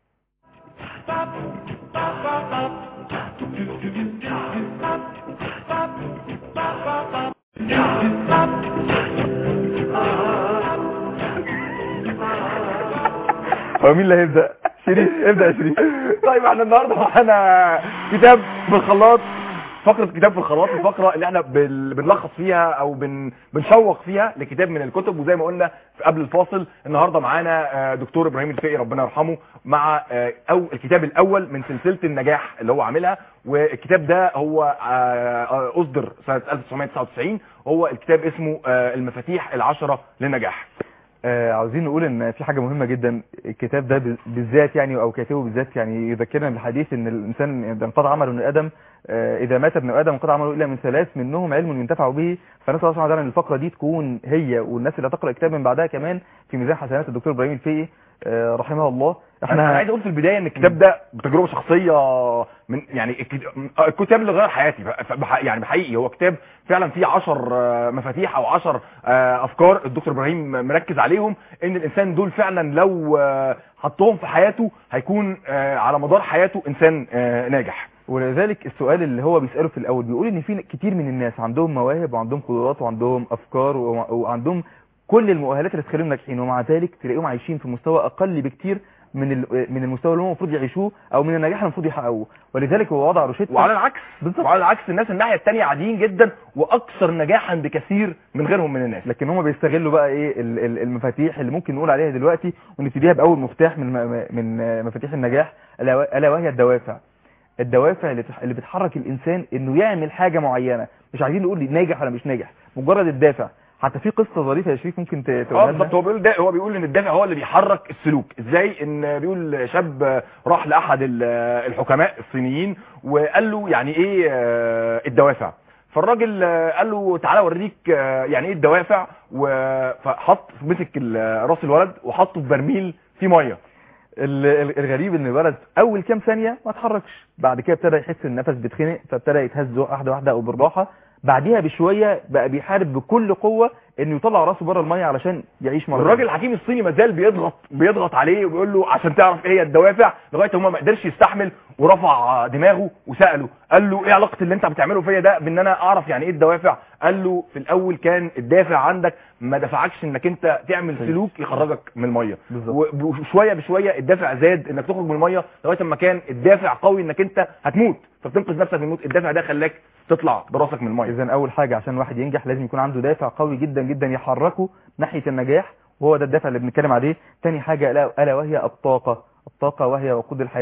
هو مين اللي هيبدا شريف ابدا يا شريف طيب احنا النهارده معانا كتاب في الخلاط فقره كتاب في الخلاط الفقره اللي احنا بال- بنلخص فيها او بن بنشوق فيها لكتاب من الكتب وزي ما قلنا في قبل الفاصل النهارده معانا آه، دكتور ابراهيم الفقي ربنا يرحمه مع آه، او الكتاب الاول من سلسله النجاح اللي هو عاملها والكتاب ده هو آه، آه، اصدر سنه 1999 هو الكتاب اسمه آه، المفاتيح العشره للنجاح آه عاوزين نقول ان في حاجه مهمه جدا الكتاب ده ب- بالذات يعني او كاتبه بالذات يعني يذكرنا بالحديث ان الانسان اذا انقطع عمله ابن ادم آه اذا مات ابن ادم انقطع عمله الا من ثلاث منهم علم ينتفع به فنسال الله سبحانه وتعالى ان الفقره دي تكون هي والناس اللي هتقرا الكتاب من بعدها كمان في ميزان حسنات الدكتور ابراهيم الفقي آه رحمه الله احنا انا عايز اقول في البدايه ان الكتاب ده بتجربه شخصيه من يعني الكت- الكتاب اللي غير حياتي بح- بح- يعني بحقيقي هو كتاب فعلا فيه 10 مفاتيح او 10 افكار الدكتور ابراهيم مركز عليهم ان الانسان دول فعلا لو آه، حطهم في حياته هيكون آه، على مدار حياته انسان آه، ناجح ولذلك السؤال اللي هو بيسأله في الأول بيقول إن في كتير من الناس عندهم مواهب وعندهم قدرات وعندهم أفكار وع- وعندهم كل المؤهلات اللي تخليهم ناجحين ومع ذلك تلاقيهم عايشين في مستوى أقل بكتير من ال- من المستوى اللي هم المفروض يعيشوه أو من النجاح اللي المفروض يحققوه ولذلك هو وضع روشته وعلى العكس بالظبط. وعلى العكس الناس الناحيه الثانيه عاديين جدا واكثر نجاحا بكثير من غيرهم من الناس لكن هم بيستغلوا بقى ايه ال- ال- المفاتيح اللي ممكن نقول عليها دلوقتي ونبتديها باول مفتاح من م- من مفاتيح النجاح الا و- ألا وهي الدوافع الدوافع اللي تح- اللي بتحرك الانسان انه يعمل حاجه معينه مش عايزين نقول ناجح ولا مش ناجح مجرد الدافع حتى في قصه ظريفه يا شريف ممكن ت- اه تقولها بالظبط لنا هو بيقول ده هو بيقول ان الدافع هو اللي بيحرك السلوك ازاي ان بيقول شاب راح لاحد ال- الحكماء الصينيين وقال له يعني ايه آه، الدوافع فالراجل آه، قال له تعالى اوريك آه، يعني ايه الدوافع و- فحط مسك ال- راس الولد وحطه في برميل فيه ميه ال- ال- الغريب ان الولد اول كام ثانيه ما اتحركش بعد كده ابتدى يحس ان النفس بيتخنق فابتدى يتهز واحده واحده او بالراحه بعديها بشويه بقى بيحارب بكل قوه انه يطلع راسه بره الميه علشان يعيش مره الراجل الحكيم الصيني مازال بيضغط بيضغط عليه وبيقول له عشان تعرف ايه هي الدوافع لغايه ما ما قدرش يستحمل ورفع دماغه وساله قال له ايه علاقه اللي انت بتعمله فيا ده بان انا اعرف يعني ايه الدوافع قال له في الاول كان الدافع عندك ما دفعكش انك انت تعمل صحيح. سلوك يخرجك من الميه بالظبط. وشويه بشويه الدافع زاد انك تخرج من الميه لغايه ما كان الدافع قوي انك انت هتموت فبتنقذ نفسك من الموت الدافع ده خلاك تطلع براسك من الميه اذا اول حاجه عشان الواحد ينجح لازم يكون عنده دافع قوي جدا جدا يحركه ناحيه النجاح وهو ده الدافع اللي بنتكلم عليه تاني حاجه الا ألا وهي الطاقه الطاقه وهي وقود الحياه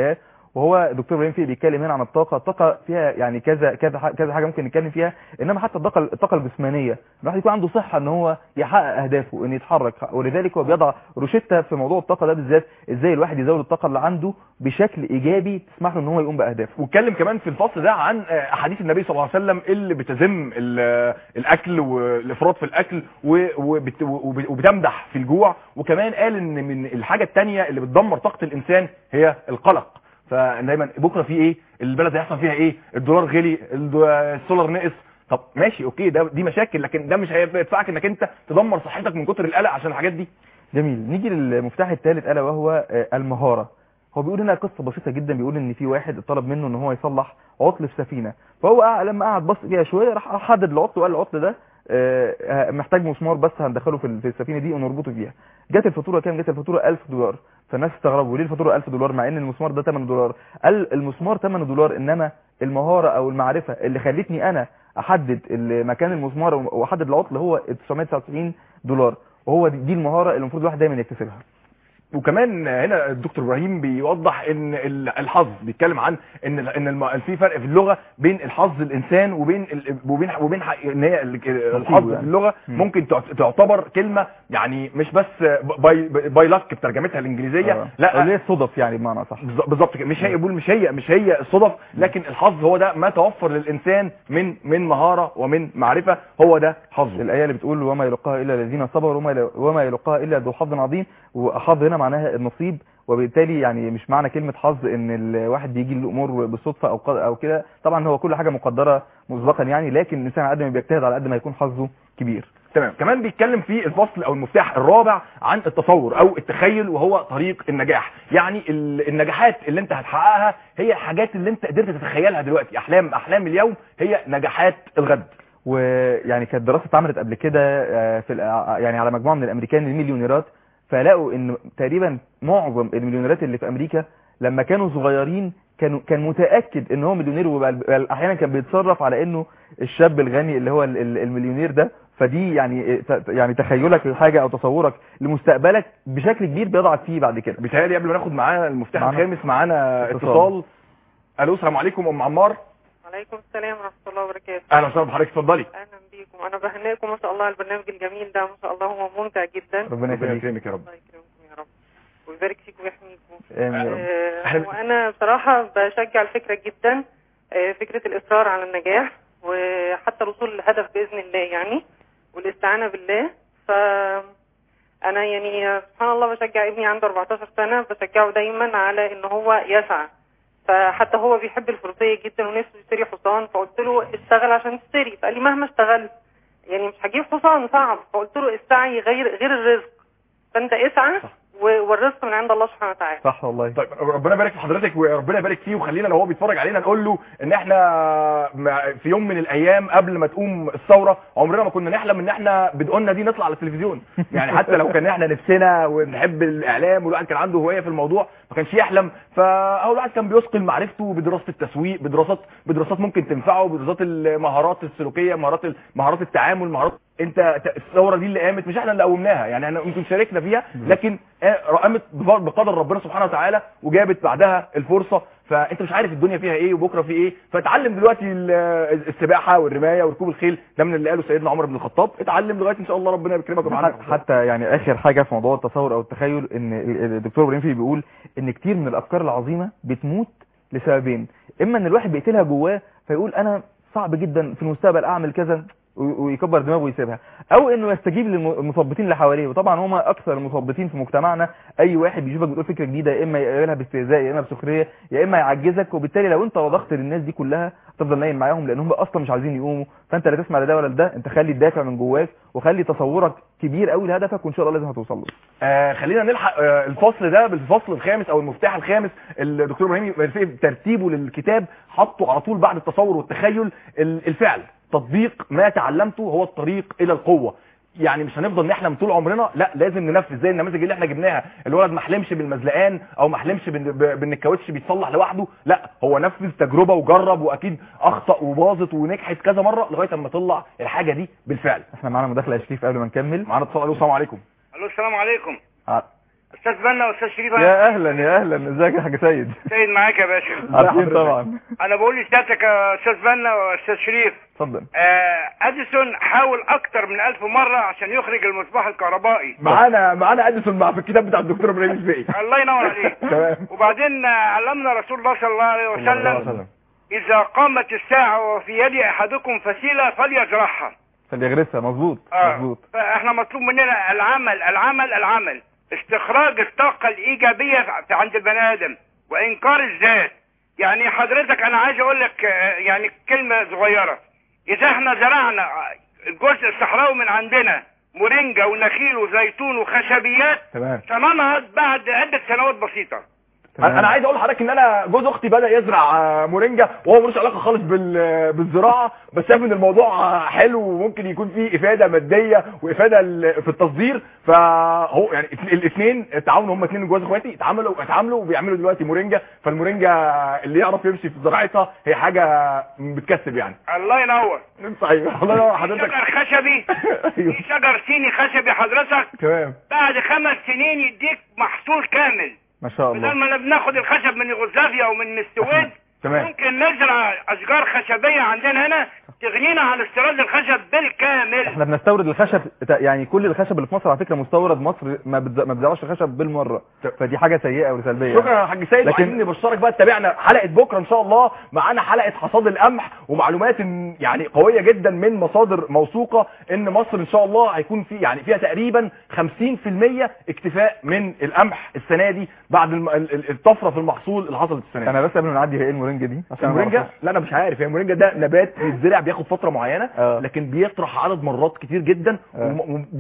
وهو دكتور ابراهيم فيه بيتكلم هنا عن الطاقه الطاقه فيها يعني كذا كذا ح- كذا حاجه ممكن نتكلم فيها انما حتى الطاقه الطاقه الجسمانيه الواحد يكون عنده صحه ان هو يحقق اهدافه ان يتحرك ولذلك هو بيضع روشته في موضوع الطاقه ده بالذات ازاي الواحد يزود الطاقه اللي عنده بشكل ايجابي تسمح له ان هو يقوم باهدافه واتكلم كمان في الفصل ده عن آه، احاديث النبي صلى الله عليه وسلم اللي بتذم ال- آه، الاكل والافراط في الاكل و- وبت- وب- وبتمدح في الجوع وكمان قال ان من الحاجه الثانيه اللي بتدمر طاقه الانسان هي القلق فدايما بكره في ايه البلد هيحصل فيها ايه الدولار غلي الد- السولار نقص طب ماشي اوكي ده دي مشاكل لكن ده مش هيدفعك انك انت تدمر صحتك من كتر القلق عشان الحاجات دي جميل نيجي للمفتاح الثالث الا وهو آه، المهاره هو بيقول هنا قصه بسيطه جدا بيقول ان في واحد اتطلب منه ان هو يصلح عطل في سفينه فهو قاعد- لما قعد بص فيها شويه راح حدد العطل وقال العطل ده آه، محتاج مسمار بس هندخله في ال- في السفينه دي ونربطه فيها جت الفاتوره كام جت الفاتوره 1000 دولار فالناس استغربوا ليه الفاتوره 1000 دولار مع ان المسمار ده 8 دولار قال المسمار 8 دولار انما المهاره او المعرفه اللي خلتني انا احدد ال- مكان المسمار واحدد العطل هو 999 دولار وهو دي, دي المهاره اللي المفروض الواحد دايما يكتسبها وكمان هنا الدكتور ابراهيم بيوضح ان ال- الحظ بيتكلم عن ان ال- ان الم- في فرق في اللغه بين الحظ الانسان وبين ال- وبين وبين ح- ان هي ال- الحظ في يعني. اللغه مم. ممكن تعت- تعتبر كلمه يعني مش بس باي باي لك بترجمتها الانجليزيه آه. لا أو ليه صدف يعني بمعنى صح بالظ- بالظبط كده مش هي بيقول مش هي مش هي الصدف لكن الحظ هو ده ما توفر للانسان من من مهاره ومن معرفه هو ده حظه الآية اللي بتقول وما يلقاها إلا الذين صبروا وما يل- وما يلقاها إلا ذو حظ عظيم وحظ هنا معناها النصيب وبالتالي يعني مش معنى كلمة حظ ان الواحد بيجي له الامور بالصدفة او قد- او كده طبعا هو كل حاجة مقدرة مسبقا يعني لكن الانسان على قد ما بيجتهد على قد ما يكون حظه كبير تمام كمان بيتكلم في الفصل او المفتاح الرابع عن التصور او التخيل وهو طريق النجاح يعني ال- النجاحات اللي انت هتحققها هي الحاجات اللي انت قدرت تتخيلها دلوقتي احلام احلام اليوم هي نجاحات الغد ويعني كانت دراسة اتعملت قبل كده آه، في الع- يعني على مجموعة من الامريكان المليونيرات فلقوا ان تقريبا معظم المليونيرات اللي في امريكا لما كانوا صغيرين كانوا كان متاكد ان هو مليونير وبل بل احيانا كان بيتصرف على انه الشاب الغني اللي هو ال- ال- المليونير ده فدي يعني ت- يعني تخيلك للحاجه او تصورك لمستقبلك بشكل كبير بيضعف فيه بعد كده بيتهيألي قبل ما ناخد معانا المفتاح معانا الخامس معانا اتصال. اتصال الو السلام عليكم ام عمار وعليكم السلام ورحمة الله وبركاته اهلا وسهلا بحضرتك اتفضلي أهلا بيكم أنا بهنئكم ما شاء الله على البرنامج الجميل ده ما شاء الله هو ممتع جدا ربنا ربنا يخليك يكرمك يا رب الله يكرمكم يا رب ويبارك فيكم ويحميكم امين يا رب آه، أهلا. وأنا بصراحة بشجع الفكرة جدا آه، فكرة الإصرار على النجاح وحتى الوصول للهدف بإذن الله يعني والاستعانة بالله ف أنا يعني آه، سبحان الله بشجع ابني عنده 14 سنة بشجعه دايما على إن هو يسعى فحتى هو بيحب الفروسية جدا ونفسه يشتري حصان فقلت له اشتغل عشان تشتري فقال لي مهما اشتغلت يعني مش هجيب حصان صعب فقلت له السعي غير غير الرزق فانت اسعى و- والرزق من عند الله سبحانه وتعالى صح والله طيب ربنا يبارك في حضرتك وربنا يبارك فيه وخلينا لو هو بيتفرج علينا نقول له ان احنا مع- في يوم من الايام قبل ما تقوم الثوره عمرنا ما كنا نحلم ان احنا بدقنا دي نطلع على التلفزيون يعني حتى لو كان احنا نفسنا ونحب الاعلام والواحد كان عنده هوايه في الموضوع ما كانش يحلم فهو الواحد كان بيثقل معرفته بدراسه التسويق بدراسات بدراسات ممكن تنفعه بدراسات المهارات السلوكيه مهارات ال- مهارات التعامل مهارات انت ت- الثوره دي اللي قامت مش احنا اللي قومناها يعني احنا يمكن شاركنا فيها لكن آه، قامت بف- بقدر ربنا سبحانه وتعالى وجابت بعدها الفرصه فانت مش عارف الدنيا فيها ايه وبكره في ايه فتعلم دلوقتي ال- السباحه والرمايه وركوب الخيل ده من اللي قاله سيدنا عمر بن الخطاب اتعلم لغايه ان شاء الله ربنا يكرمك ويبقى حت- حتى يعني اخر حاجه في موضوع التصور او التخيل ان ال- الدكتور ابراهيم فيه بيقول ان كتير من الافكار العظيمه بتموت لسببين اما ان الواحد بيقتلها جواه فيقول انا صعب جدا في المستقبل اعمل كذا و- ويكبر دماغه ويسيبها او انه يستجيب للمثبطين اللي حواليه وطبعا هم اكثر المثبطين في مجتمعنا اي واحد بيشوفك بتقول فكره جديده يا اما يقابلها باستهزاء يا اما بسخريه يا اما يعجزك وبالتالي لو انت وضغت للناس دي كلها تفضل نايم معاهم لان هم اصلا مش عايزين يقوموا فانت لا تسمع لده ولا لده انت خلي الدافع من جواك وخلي تصورك كبير قوي لهدفك وان شاء الله لازم هتوصل له آه خلينا نلحق آه الفصل ده بالفصل الخامس او المفتاح الخامس الدكتور ابراهيم في ترتيبه للكتاب حطه على طول بعد التصور والتخيل ال- الفعل تطبيق ما تعلمته هو الطريق الى القوه يعني مش هنفضل نحلم طول عمرنا لا لازم ننفذ زي النماذج اللي احنا جبناها الولد ما حلمش بالمزلقان او ما حلمش بان ب- بان الكاوتش بيتصلح لوحده لا هو نفذ تجربه وجرب واكيد اخطا وباظت ونجحت كذا مره لغايه اما طلع الحاجه دي بالفعل احنا معانا مداخله يا شريف قبل ما نكمل معانا اتصال الو السلام عليكم الو السلام عليكم ع- استاذ بنا واستاذ شريف يا اهلا يا اهلا ازيك يا حاج سيد سيد معاك يا باشا عارفين طبعا انا بقول لسيادتك يا استاذ بنا واستاذ شريف اتفضل آه اديسون حاول اكتر من ألف مرة عشان يخرج المصباح الكهربائي معانا معانا اديسون مع في الكتاب بتاع الدكتور ابراهيم الفقي الله ينور عليك تمام وبعدين آه، علمنا رسول الله صلى الله عليه صلى الله عليه وسلم وسلم اذا قامت الساعة وفي يد احدكم فسيلة فليزرعها فليغرسها مظبوط آه. مظبوط فاحنا مطلوب مننا العمل العمل العمل استخراج الطاقة الإيجابية في عند البني آدم وإنكار الذات يعني حضرتك أنا عايز أقول لك آه، يعني كلمة صغيرة إذا احنا زرعنا الجزء الصحراوي من عندنا مورينجا ونخيل وزيتون وخشبيات تمام سننهض بعد عدة سنوات بسيطة تمام. انا أنا عايز اقول لحضرتك ان انا جوز اختي بدا يزرع آه، مورينجا وهو ملوش علاقه خالص بال- بالزراعه بس شايف ان الموضوع آه، حلو وممكن يكون فيه افاده ماديه وافاده ال- في التصدير فهو يعني الاثنين تعاونوا هم اثنين جواز اخواتي اتعاملوا اتعاملوا وبيعملوا دلوقتي مورينجا فالمورينجا اللي يعرف يمشي في زراعتها هي حاجه بتكسب يعني الله ينور صحيح الله ينور في حضرتك شجر خشبي ايوه في شجر صيني خشبي حضرتك تمام بعد خمس سنين يديك محصول كامل ما شاء بدل الله ما بناخد الخشب من يوغوسلافيا او من السويد تمام ممكن نزرع اشجار خشبيه عندنا هنا تغنينا عن استيراد الخشب بالكامل احنا بنستورد الخشب يعني كل الخشب اللي في مصر على فكره مستورد مصر ما بتز- ما بتزرعش خشب بالمره فدي حاجه سيئه وسلبيه شكرا يا حاج سيد لكن- لكن نبشرك بقى تتابعنا حلقه بكره ان شاء الله معانا حلقه حصاد القمح ومعلومات إن- يعني قويه جدا من مصادر موثوقه ان مصر ان شاء الله هيكون في يعني فيها تقريبا 50% اكتفاء من القمح السنه دي بعد الم- ال- ال- الطفره في المحصول اللي حصلت السنه دي انا بس قبل ما نعدي هي ايه المورينجا دي عشان أنا ما المورينجا أعرفهاش. لا انا مش عارف هي المورينجا ده نبات بيتزرع بياخد فتره معينه آه. لكن بيطرح عدد مرات كتير جدا آه.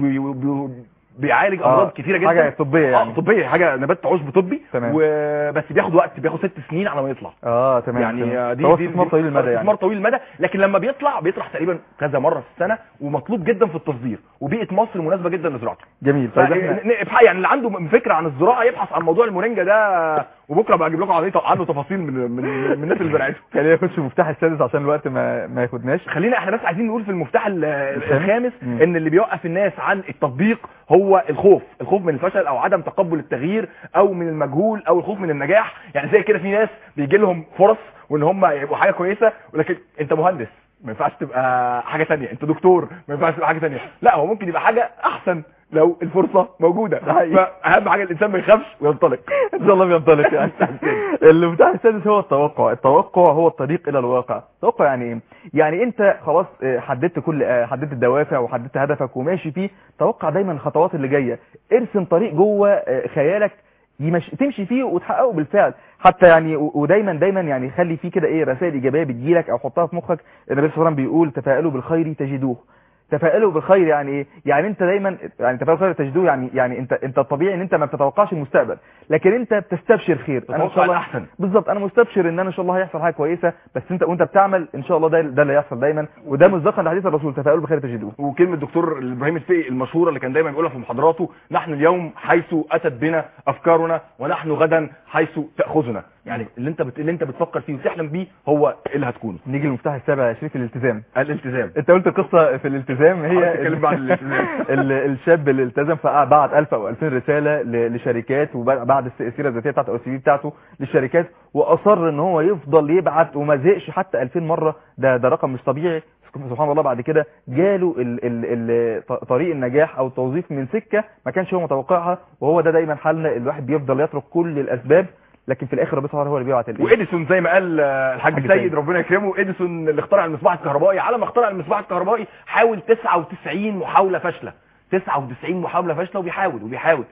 وبيعالج آه. امراض كتيره جدا حاجه طبيه يعني اه طبيه حاجه نبات عشب طبي تمام. وبس بياخد وقت بياخد ست سنين على ما يطلع اه تمام يعني تمام. دي هو دي استثمار طويل المدى يعني استثمار طويل المدى لكن لما بيطلع بيطلع تقريبا كذا مره في السنه ومطلوب جدا في التصدير وبيئه مصر مناسبه جدا لزراعته جميل طيب احنا فابحث يعني اللي عنده فكره عن الزراعه يبحث عن موضوع المورينجا ده وبكره بقى اجيب لكم عنه عنه تفاصيل من من, من الناس اللي زرعته خلينا نخش في المفتاح السادس عشان الوقت ما ما ياخدناش خلينا احنا بس عايزين نقول في المفتاح ال- الخامس؟ الخامس مم. ان اللي بيوقف الناس عن التطبيق هو الخوف الخوف من الفشل او عدم تقبل التغيير او من المجهول او الخوف من النجاح يعني زي كده في ناس بيجي لهم فرص وان هم يبقوا حاجه كويسه ولكن انت مهندس ما ينفعش تبقى حاجه ثانيه انت دكتور ما ينفعش تبقى حاجه ثانيه لا هو ممكن يبقى حاجه احسن لو الفرصه موجوده فاهم حاجه الانسان ما يخافش وينطلق ان شاء الله بينطلق يعني المفتاح السادس هو التوقع التوقع هو الطريق الى الواقع التوقع يعني ايه يعني انت خلاص اه، حددت كل اه، حددت الدوافع وحددت هدفك وماشي فيه توقع دايما الخطوات اللي جايه ارسم طريق جوه اه، خيالك يمشي تمشي فيه وتحققه بالفعل حتى يعني و- ودايما دايما يعني خلي فيه كده ايه رسائل ايجابيه بتجيلك او حطها في مخك النبي صلى الله عليه وسلم بيقول تفائلوا بالخير تجدوه تفائلوا بالخير يعني ايه يعني انت دايما يعني تفائلوا بالخير تجدوه يعني يعني انت انت الطبيعي ان انت ما بتتوقعش المستقبل لكن انت بتستبشر خير انا ان تتوقع شاء الله الأحسن. بالظبط انا مستبشر ان انا ان شاء الله هيحصل حاجه كويسه بس انت وانت بتعمل ان شاء الله ده ده اللي هيحصل دايما وده مصداقا لحديث الرسول تفائلوا بالخير تجدوه وكلمة دكتور ابراهيم الفقي المشهورة اللي كان دايما بيقولها في محاضراته نحن اليوم حيث اتت بنا افكارنا ونحن غدا حيث تاخذنا يعني اللي انت بت... اللي انت بتفكر فيه وتحلم بيه هو اللي هتكونه نيجي للمفتاح السابع يا شريف الالتزام الالتزام انت قلت قصه في الالتزام هي حاولت اتكلم عن الالتزام. ال- الشاب اللي التزم فبعت 1000 او 2000 رساله ل- لشركات وبعد الس- السيره الذاتيه بتاعته او السي في بتاعته للشركات واصر ان هو يفضل يبعت وما زهقش حتى 2000 مره ده ده رقم مش طبيعي سبحان الله بعد كده جاله ال ال ال ط- طريق النجاح او التوظيف من سكه ما كانش هو متوقعها وهو ده دايما حالنا الواحد بيفضل يترك كل الاسباب لكن في الاخر ربنا سبحانه هو اللي بيبعت الايه واديسون زي ما قال آه، الحاج الحاج سيد سيد. ربنا يكرمه اديسون اللي اخترع المصباح الكهربائي على ما اخترع المصباح الكهربائي حاول 99 محاوله فاشله 99 محاوله فاشله وبيحاول وبيحاول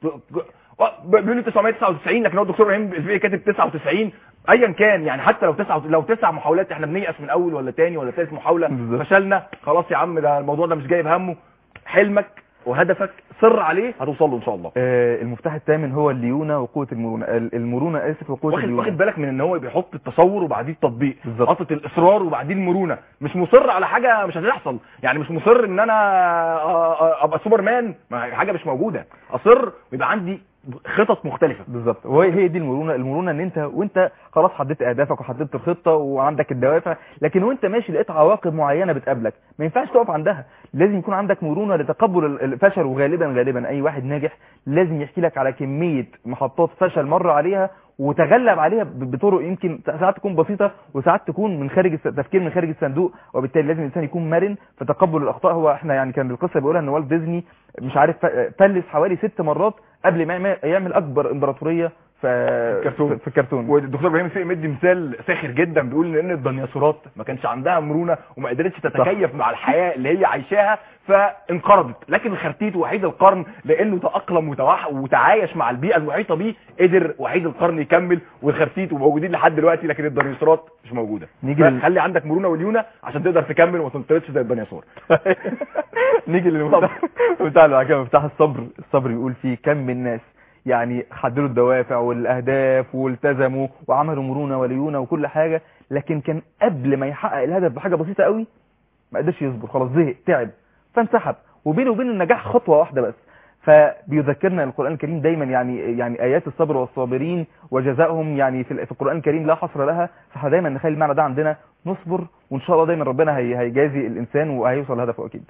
بيقولوا 999 لكن هو الدكتور ابراهيم الفقي كاتب 99 ايا كان يعني حتى لو تسعة لو تسع محاولات احنا بنيأس من اول ولا تاني ولا ثالث محاوله بالظبط. فشلنا خلاص يا عم ده الموضوع ده مش جايب همه حلمك وهدفك صر عليه هتوصل له ان شاء الله آه، المفتاح الثامن هو الليونه وقوه المرونه ال- المرونه اسف وقوه واخد الليونه واخد بالك من ان هو بيحط التصور وبعديه التطبيق بالظبط. حاطط الاصرار وبعديه المرونه مش مصر على حاجه مش هتحصل يعني مش مصر ان انا آه، آه، ابقى سوبر مان ما حاجه مش موجوده اصر ويبقى عندي خطط مختلفه بالظبط وهي هي دي المرونه المرونه ان انت وانت خلاص حددت اهدافك وحددت الخطه وعندك الدوافع لكن وانت ماشي لقيت عواقب معينه بتقابلك ما ينفعش تقف عندها لازم يكون عندك مرونه لتقبل ال- الفشل وغالبا غالبا اي واحد ناجح لازم يحكي لك على كميه محطات فشل مر عليها وتغلب عليها ب- بطرق يمكن ساعات تكون بسيطه وساعات تكون من خارج الس- تفكير من خارج الصندوق وبالتالي لازم الانسان يكون مرن في تقبل الاخطاء هو احنا يعني كان القصه بيقولها ان والت ديزني مش عارف ف- فلس حوالي ست مرات قبل ما يعمل- يعمل اكبر امبراطوريه في الكرتون. في الكرتون والدكتور ابراهيم الفقي مدي مثال ساخر جدا بيقول ان الديناصورات ما كانش عندها مرونه وما قدرتش تتكيف مع الحياه اللي هي عايشاها فانقرضت لكن الخرتيت وحيد القرن لانه تاقلم وتوح وتعايش مع البيئه المحيطه بيه قدر وحيد القرن يكمل والخرتيت وموجودين لحد دلوقتي لكن الديناصورات مش موجوده نيجي لل- خلي عندك مرونه وليونه عشان تقدر تكمل وما تنطردش زي الديناصور نيجي للمفتاح بتاع بعد كده مفتاح الصبر الصبر بيقول فيه كم من ناس يعني حددوا الدوافع والاهداف والتزموا وعملوا مرونه وليونه وكل حاجه لكن كان قبل ما يحقق الهدف بحاجه بسيطه قوي ما قدرش يصبر خلاص زهق تعب فانسحب وبينه وبين النجاح خطوه واحده بس فبيذكرنا القران الكريم دايما يعني يعني ايات الصبر والصابرين وجزائهم يعني في في القران الكريم لا حصر لها فاحنا دايما نخلي المعنى ده عندنا نصبر وان شاء الله دايما ربنا هي هيجازي الانسان وهيوصل لهدفه اكيد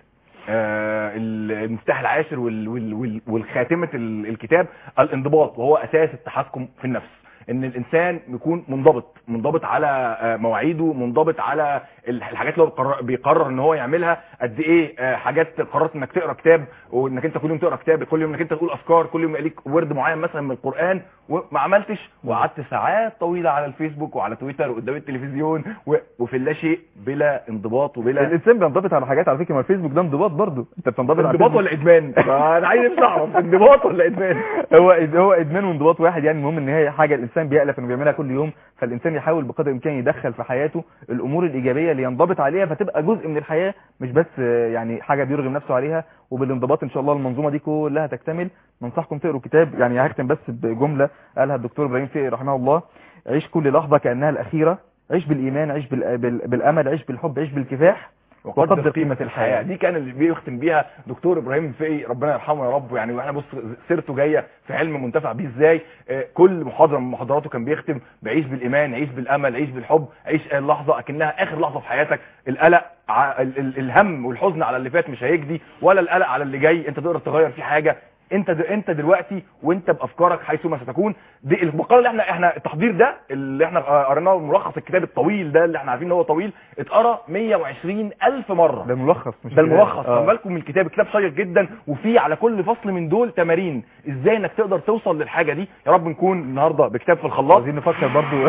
آه، المفتاح العاشر وال- وال- وال- والخاتمة ال- الكتاب الانضباط وهو أساس التحكم في النفس ان الانسان يكون منضبط منضبط على آه، مواعيده منضبط على ال- الحاجات اللي هو بيقرر, بيقرر ان هو يعملها قد ايه آه، حاجات قررت انك تقرا كتاب وانك انت كل يوم تقرا كتاب كل يوم انك انت تقول افكار كل يوم يبقى ليك ورد معين مثلا من القران وما عملتش وقعدت ساعات طويله على الفيسبوك وعلى تويتر وقدام التلفزيون و- وفي اللا شيء بلا انضباط وبلا الانسان بينضبط على حاجات على فكره ما الفيسبوك ده انضباط برضه انت بتنضبط على انضباط الفيسبوك. ولا ادمان انا عايز نفسي اعرف انضباط ولا ادمان هو هو ادمان وانضباط واحد يعني المهم ان هي حاجه الانسان بيألف انه بيعملها كل يوم فالانسان يحاول بقدر الامكان يدخل في حياته الامور الايجابيه اللي ينضبط عليها فتبقى جزء من الحياه مش بس آه، يعني حاجه بيرغم نفسه عليها وبالانضباط ان شاء الله المنظومه دي كلها تكتمل ننصحكم تقروا كتاب يعني هختم بس بجمله قالها الدكتور ابراهيم فقي رحمه الله عيش كل لحظه كانها الاخيره عيش بالايمان عيش بال- بال- بالامل عيش بالحب عيش بالكفاح وقدر قيمه الحياه دي كان اللي بيختم بيها دكتور ابراهيم الفقي ربنا يرحمه يا رب يعني واحنا بص سيرته جايه في علم منتفع بيه ازاي آه، كل محاضره من محاضراته كان بيختم بعيش بالايمان عيش بالامل عيش بالحب عيش اللحظه اكنها اخر لحظه في حياتك القلق ع- ال- ال- الهم والحزن على اللي فات مش هيجدي ولا القلق على اللي جاي انت تقدر تغير فيه حاجه انت د... انت دلوقتي وانت بافكارك حيثما ستكون دي المقال اللي احنا احنا التحضير ده اللي احنا قريناه ملخص الكتاب الطويل ده اللي احنا عارفين ان هو طويل اتقرا 120 الف مره ده الملخص مش ده كتاب. الملخص آه. خد بالكم من الكتاب الكتاب شيق جدا وفيه على كل فصل من دول تمارين ازاي انك تقدر توصل للحاجه دي يا رب نكون النهارده بكتاب في الخلاط عايزين نفكر برضو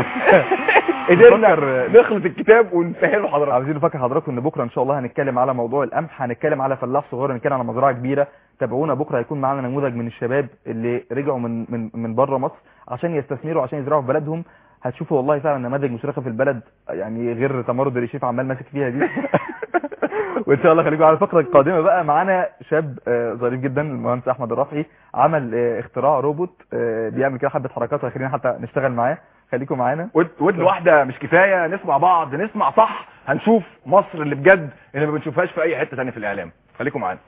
قدرنا نفكر- نخلط الكتاب ونفهمه حضرتك عاوزين نفكر حضراتكم ان بكره ان شاء الله هنتكلم على موضوع القمح هنتكلم على فلاح صغير هنتكلم على مزرعه كبيره تابعونا بكره هيكون معانا نموذج من الشباب اللي رجعوا من من من بره مصر عشان يستثمروا عشان يزرعوا في بلدهم هتشوفوا والله فعلا نماذج مشرقه في البلد يعني غير تمرد الريشيف عمال ماسك فيها دي وان شاء الله خليكم على الفقره القادمه بقى معانا شاب آه، ظريف جدا المهندس احمد الرافعي عمل آه، اختراع روبوت آه، بيعمل كده حبه حركات وخلينا حتى نشتغل معاه خليكم معانا ود- ودن واحده مش كفايه نسمع بعض نسمع صح هنشوف مصر اللي بجد اللي ما بنشوفهاش في اي حته ثانيه في الاعلام خليكم معانا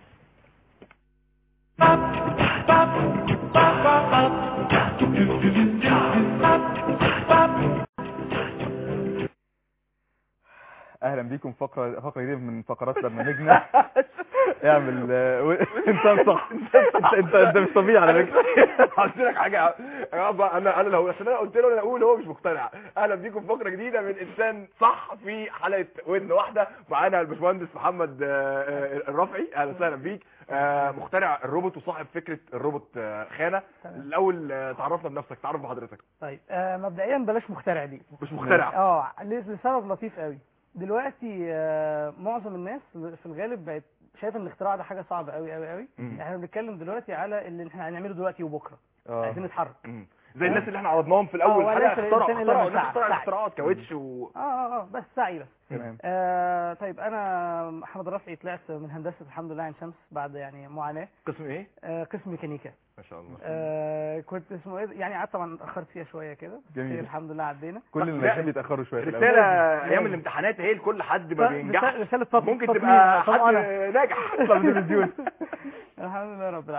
اهلا بيكم فقره فقره جديده من فقرات برنامجنا اعمل آه، و- انسان صح انت انت انت مش طبيعي على فكره قلت لك حاجه يا رب انا انا لو عشان انا قلت له انا اقول هو مش مقتنع اهلا بيكم في فقره جديده من انسان صح في حلقه ودن واحده معانا الباشمهندس محمد آه، آه، الرافعي اهلا وسهلا بيك آه، مخترع الروبوت وصاحب فكره الروبوت آه، خانه الاول آه، تعرفنا بنفسك تعرف بحضرتك طيب آه مبدئيا بلاش مخترع دي مش مخترع اه لس- لسبب لطيف قوي دلوقتي آه معظم الناس في الغالب بقت شايفه ان الاختراع ده حاجه صعبه قوي قوي قوي مم. احنا بنتكلم دلوقتي على اللي احنا هنعمله دلوقتي وبكره اه عايزين نتحرك مم. زي الناس اللي احنا عرضناهم في الاول آه، حلقه وليس اخترعوا الإنسان إلا اخترعوا من الناس سعى. اخترعوا سعي. اختراعات كاوتش و اه اه اه بس سعي بس تمام آه طيب انا محمد الرافعي طلعت من هندسه الحمد لله عين شمس بعد يعني معاناه قسم ايه آه قسم ميكانيكا ما شاء الله آه كنت اسمه ايه يعني قعدت طبعا اتاخرت فيها شويه كده جميل. خير الحمد لله عدينا كل المشاهد بيتاخروا شويه في الأول. رساله لازم. ايام الامتحانات هي لكل حد ما رسالة- بينجحش رساله تط- ممكن تطمين. تبقى حد طبعاً. ناجح يطلع من التلفزيون الحمد لله رب العالمين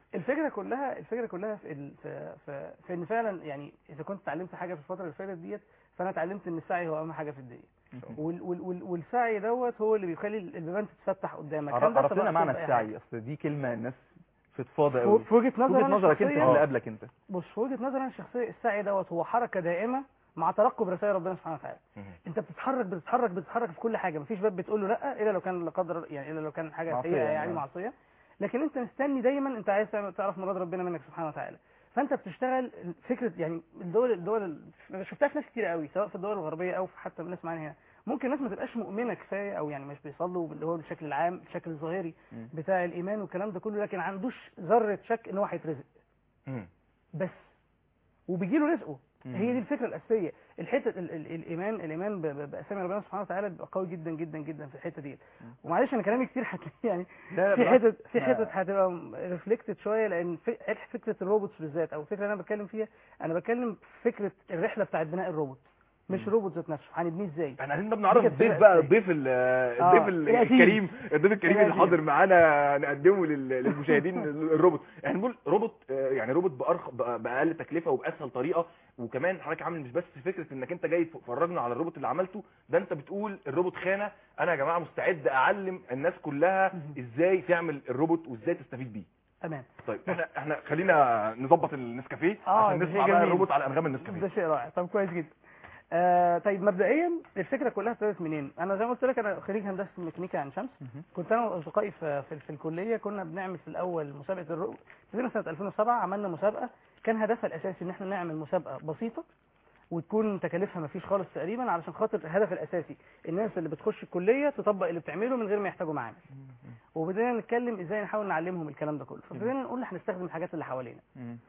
الفكره كلها الفكره كلها في ال... في, في, في ان فعلا يعني اذا كنت اتعلمت حاجه في الفتره اللي فاتت ديت فانا اتعلمت ان السعي هو اهم حاجه في الدنيا وال... وال... وال... والسعي دوت هو اللي بيخلي البيبان تتفتح قدامك هل ده عرف لنا سواء معنى في أي السعي اصل دي كلمه الناس فضفاضه في قوي في وجهه نظر وجهه أنا نظرك انت الشخصية- اللي قبلك انت بص في وجهه نظري انا الشخصيه السعي دوت هو حركه دائمه مع ترقب رسائل ربنا سبحانه وتعالى انت بتتحرك بتتحرك بتتحرك في كل حاجه مفيش باب بتقول له لا الا لو كان لا قدر يعني الا لو كان حاجه معصية سيئه يعني، يعني آه. معصيه لكن انت مستني دايما انت عايز تعمل- تعرف مراد ربنا منك سبحانه وتعالى فانت بتشتغل فكره يعني الدول الدول شفتها في ناس كتير قوي سواء في الدول الغربيه او في حتى الناس معانا هنا ممكن ناس ما تبقاش مؤمنه كفايه او يعني مش بيصلوا اللي هو بالشكل العام الشكل الظاهري مم. بتاع الايمان والكلام ده كله لكن عندوش ذره شك ان هو هيترزق بس وبيجي له رزقه مم. هي دي الفكره الاساسيه الحته ال ال الايمان الايمان ب- ب- باسامي ربنا سبحانه وتعالى بيبقى قوي جدا جدا جدا في الحته دي ومعلش انا كلامي كتير هتلاقي يعني لا، في بالعكس. حتت في ما- حتت هتبقى ريفلكتد شويه لان في- فكره الروبوتس بالذات او الفكره اللي انا بتكلم فيها انا بتكلم في فكره الرحله بتاعت بناء الروبوت مش الروبوت ذات نفسه هنبنيه ازاي احنا عايزين بقى نعرف دي كانت الضيف فكرة بقى أساسية. الضيف ال- آه، الضيف ال- القديم. الكريم الضيف الكريم اللي القديم. حاضر معانا نقدمه لل- للمشاهدين الروبوت يعني نقول روبوت آه، يعني روبوت بأرخ ب- باقل تكلفه وباسهل طريقه وكمان حضرتك عامل مش بس فكره انك انت جاي تفرجنا على الروبوت اللي عملته ده انت بتقول الروبوت خانه انا يا جماعه مستعد اعلم الناس كلها ازاي تعمل الروبوت وازاي تستفيد بيه تمام طيب احنا احنا خلينا نظبط النسكافيه آه، عشان ده نسمع شيء بقى جميل. الروبوت على انغام النسكافيه ده شيء رائع طب كويس جدا آه طيب مبدئيا الفكره كلها ابتدت منين انا زي ما قلت لك انا خريج هندسه ميكانيكا عن شمس كنت انا واصدقائي في, في, في الكليه كنا بنعمل في الاول مسابقه الرؤى ابتدينا سنه 2007 عملنا مسابقه كان هدفها الاساسي ان احنا نعمل مسابقه بسيطه وتكون تكاليفها ما فيش خالص تقريبا علشان خاطر الهدف الاساسي الناس اللي بتخش الكليه تطبق اللي بتعمله من غير ما يحتاجوا معانا وبدأنا نتكلم ازاي نحاول نعلمهم الكلام ده كله فابتدينا نقول هنستخدم الحاجات اللي حوالينا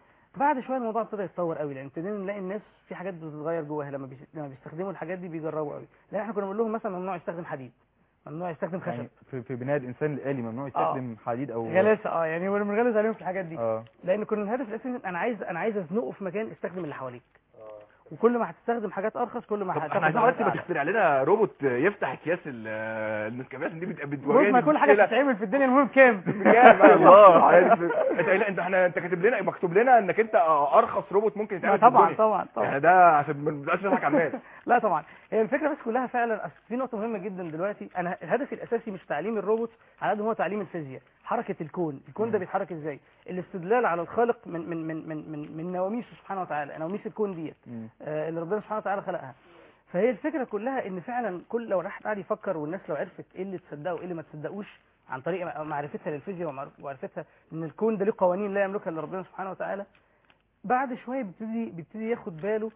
بعد شويه الموضوع ابتدى يتطور قوي لان ابتدينا نلاقي الناس في حاجات بتتغير جواها لما بيس- لما بيستخدموا الحاجات دي بيجربوا قوي لان احنا كنا بنقول لهم مثلا ممنوع يستخدم حديد ممنوع يستخدم خشب يعني في, في بناء الانسان الالي ممنوع يستخدم حديد او غلاسه اه يعني كنا بنغلس عليهم في الحاجات دي اه لان كنا الهدف الاساسي انا عايز انا عايز ازنقه في مكان استخدم اللي حواليك وكل ما هتستخدم حاجات ارخص كل ما طب هتاخد احنا عايزين حاجات حضرتك تبقى أعلى. تخترع لنا روبوت يفتح اكياس ال- النسكافيه عشان دي بت- بص بتواجهني ما كل حاجه مشكلة. بتتعمل في الدنيا المهم كام بجد الله انت انت انت احنا انت كاتب لنا مكتوب لنا انك انت ارخص روبوت ممكن لا يتعمل في طبعا الدنيا. طبعا طبعا يعني ده عشان ما نبقاش نضحك على الناس لا طبعا هي الفكره بس كلها فعلا أصل في نقطه مهمه جدا دلوقتي انا هدفي الاساسي مش تعليم الروبوت على قد ما هو تعليم الفيزياء حركه الكون الكون ده بيتحرك ازاي الاستدلال على الخالق من من من من من, من نواميسه سبحانه وتعالى نواميس الكون ديت مم. آه، اللي ربنا سبحانه وتعالى خلقها فهي الفكره كلها ان فعلا كل لو راح قاعد يفكر والناس لو عرفت ايه اللي تصدقه وايه اللي ما تصدقوش عن طريق معرفتها للفيزياء ومعرف- ومعرفتها ان الكون ده له قوانين لا يملكها الا ربنا سبحانه وتعالى بعد شويه بيبتدي بيبتدي ياخد باله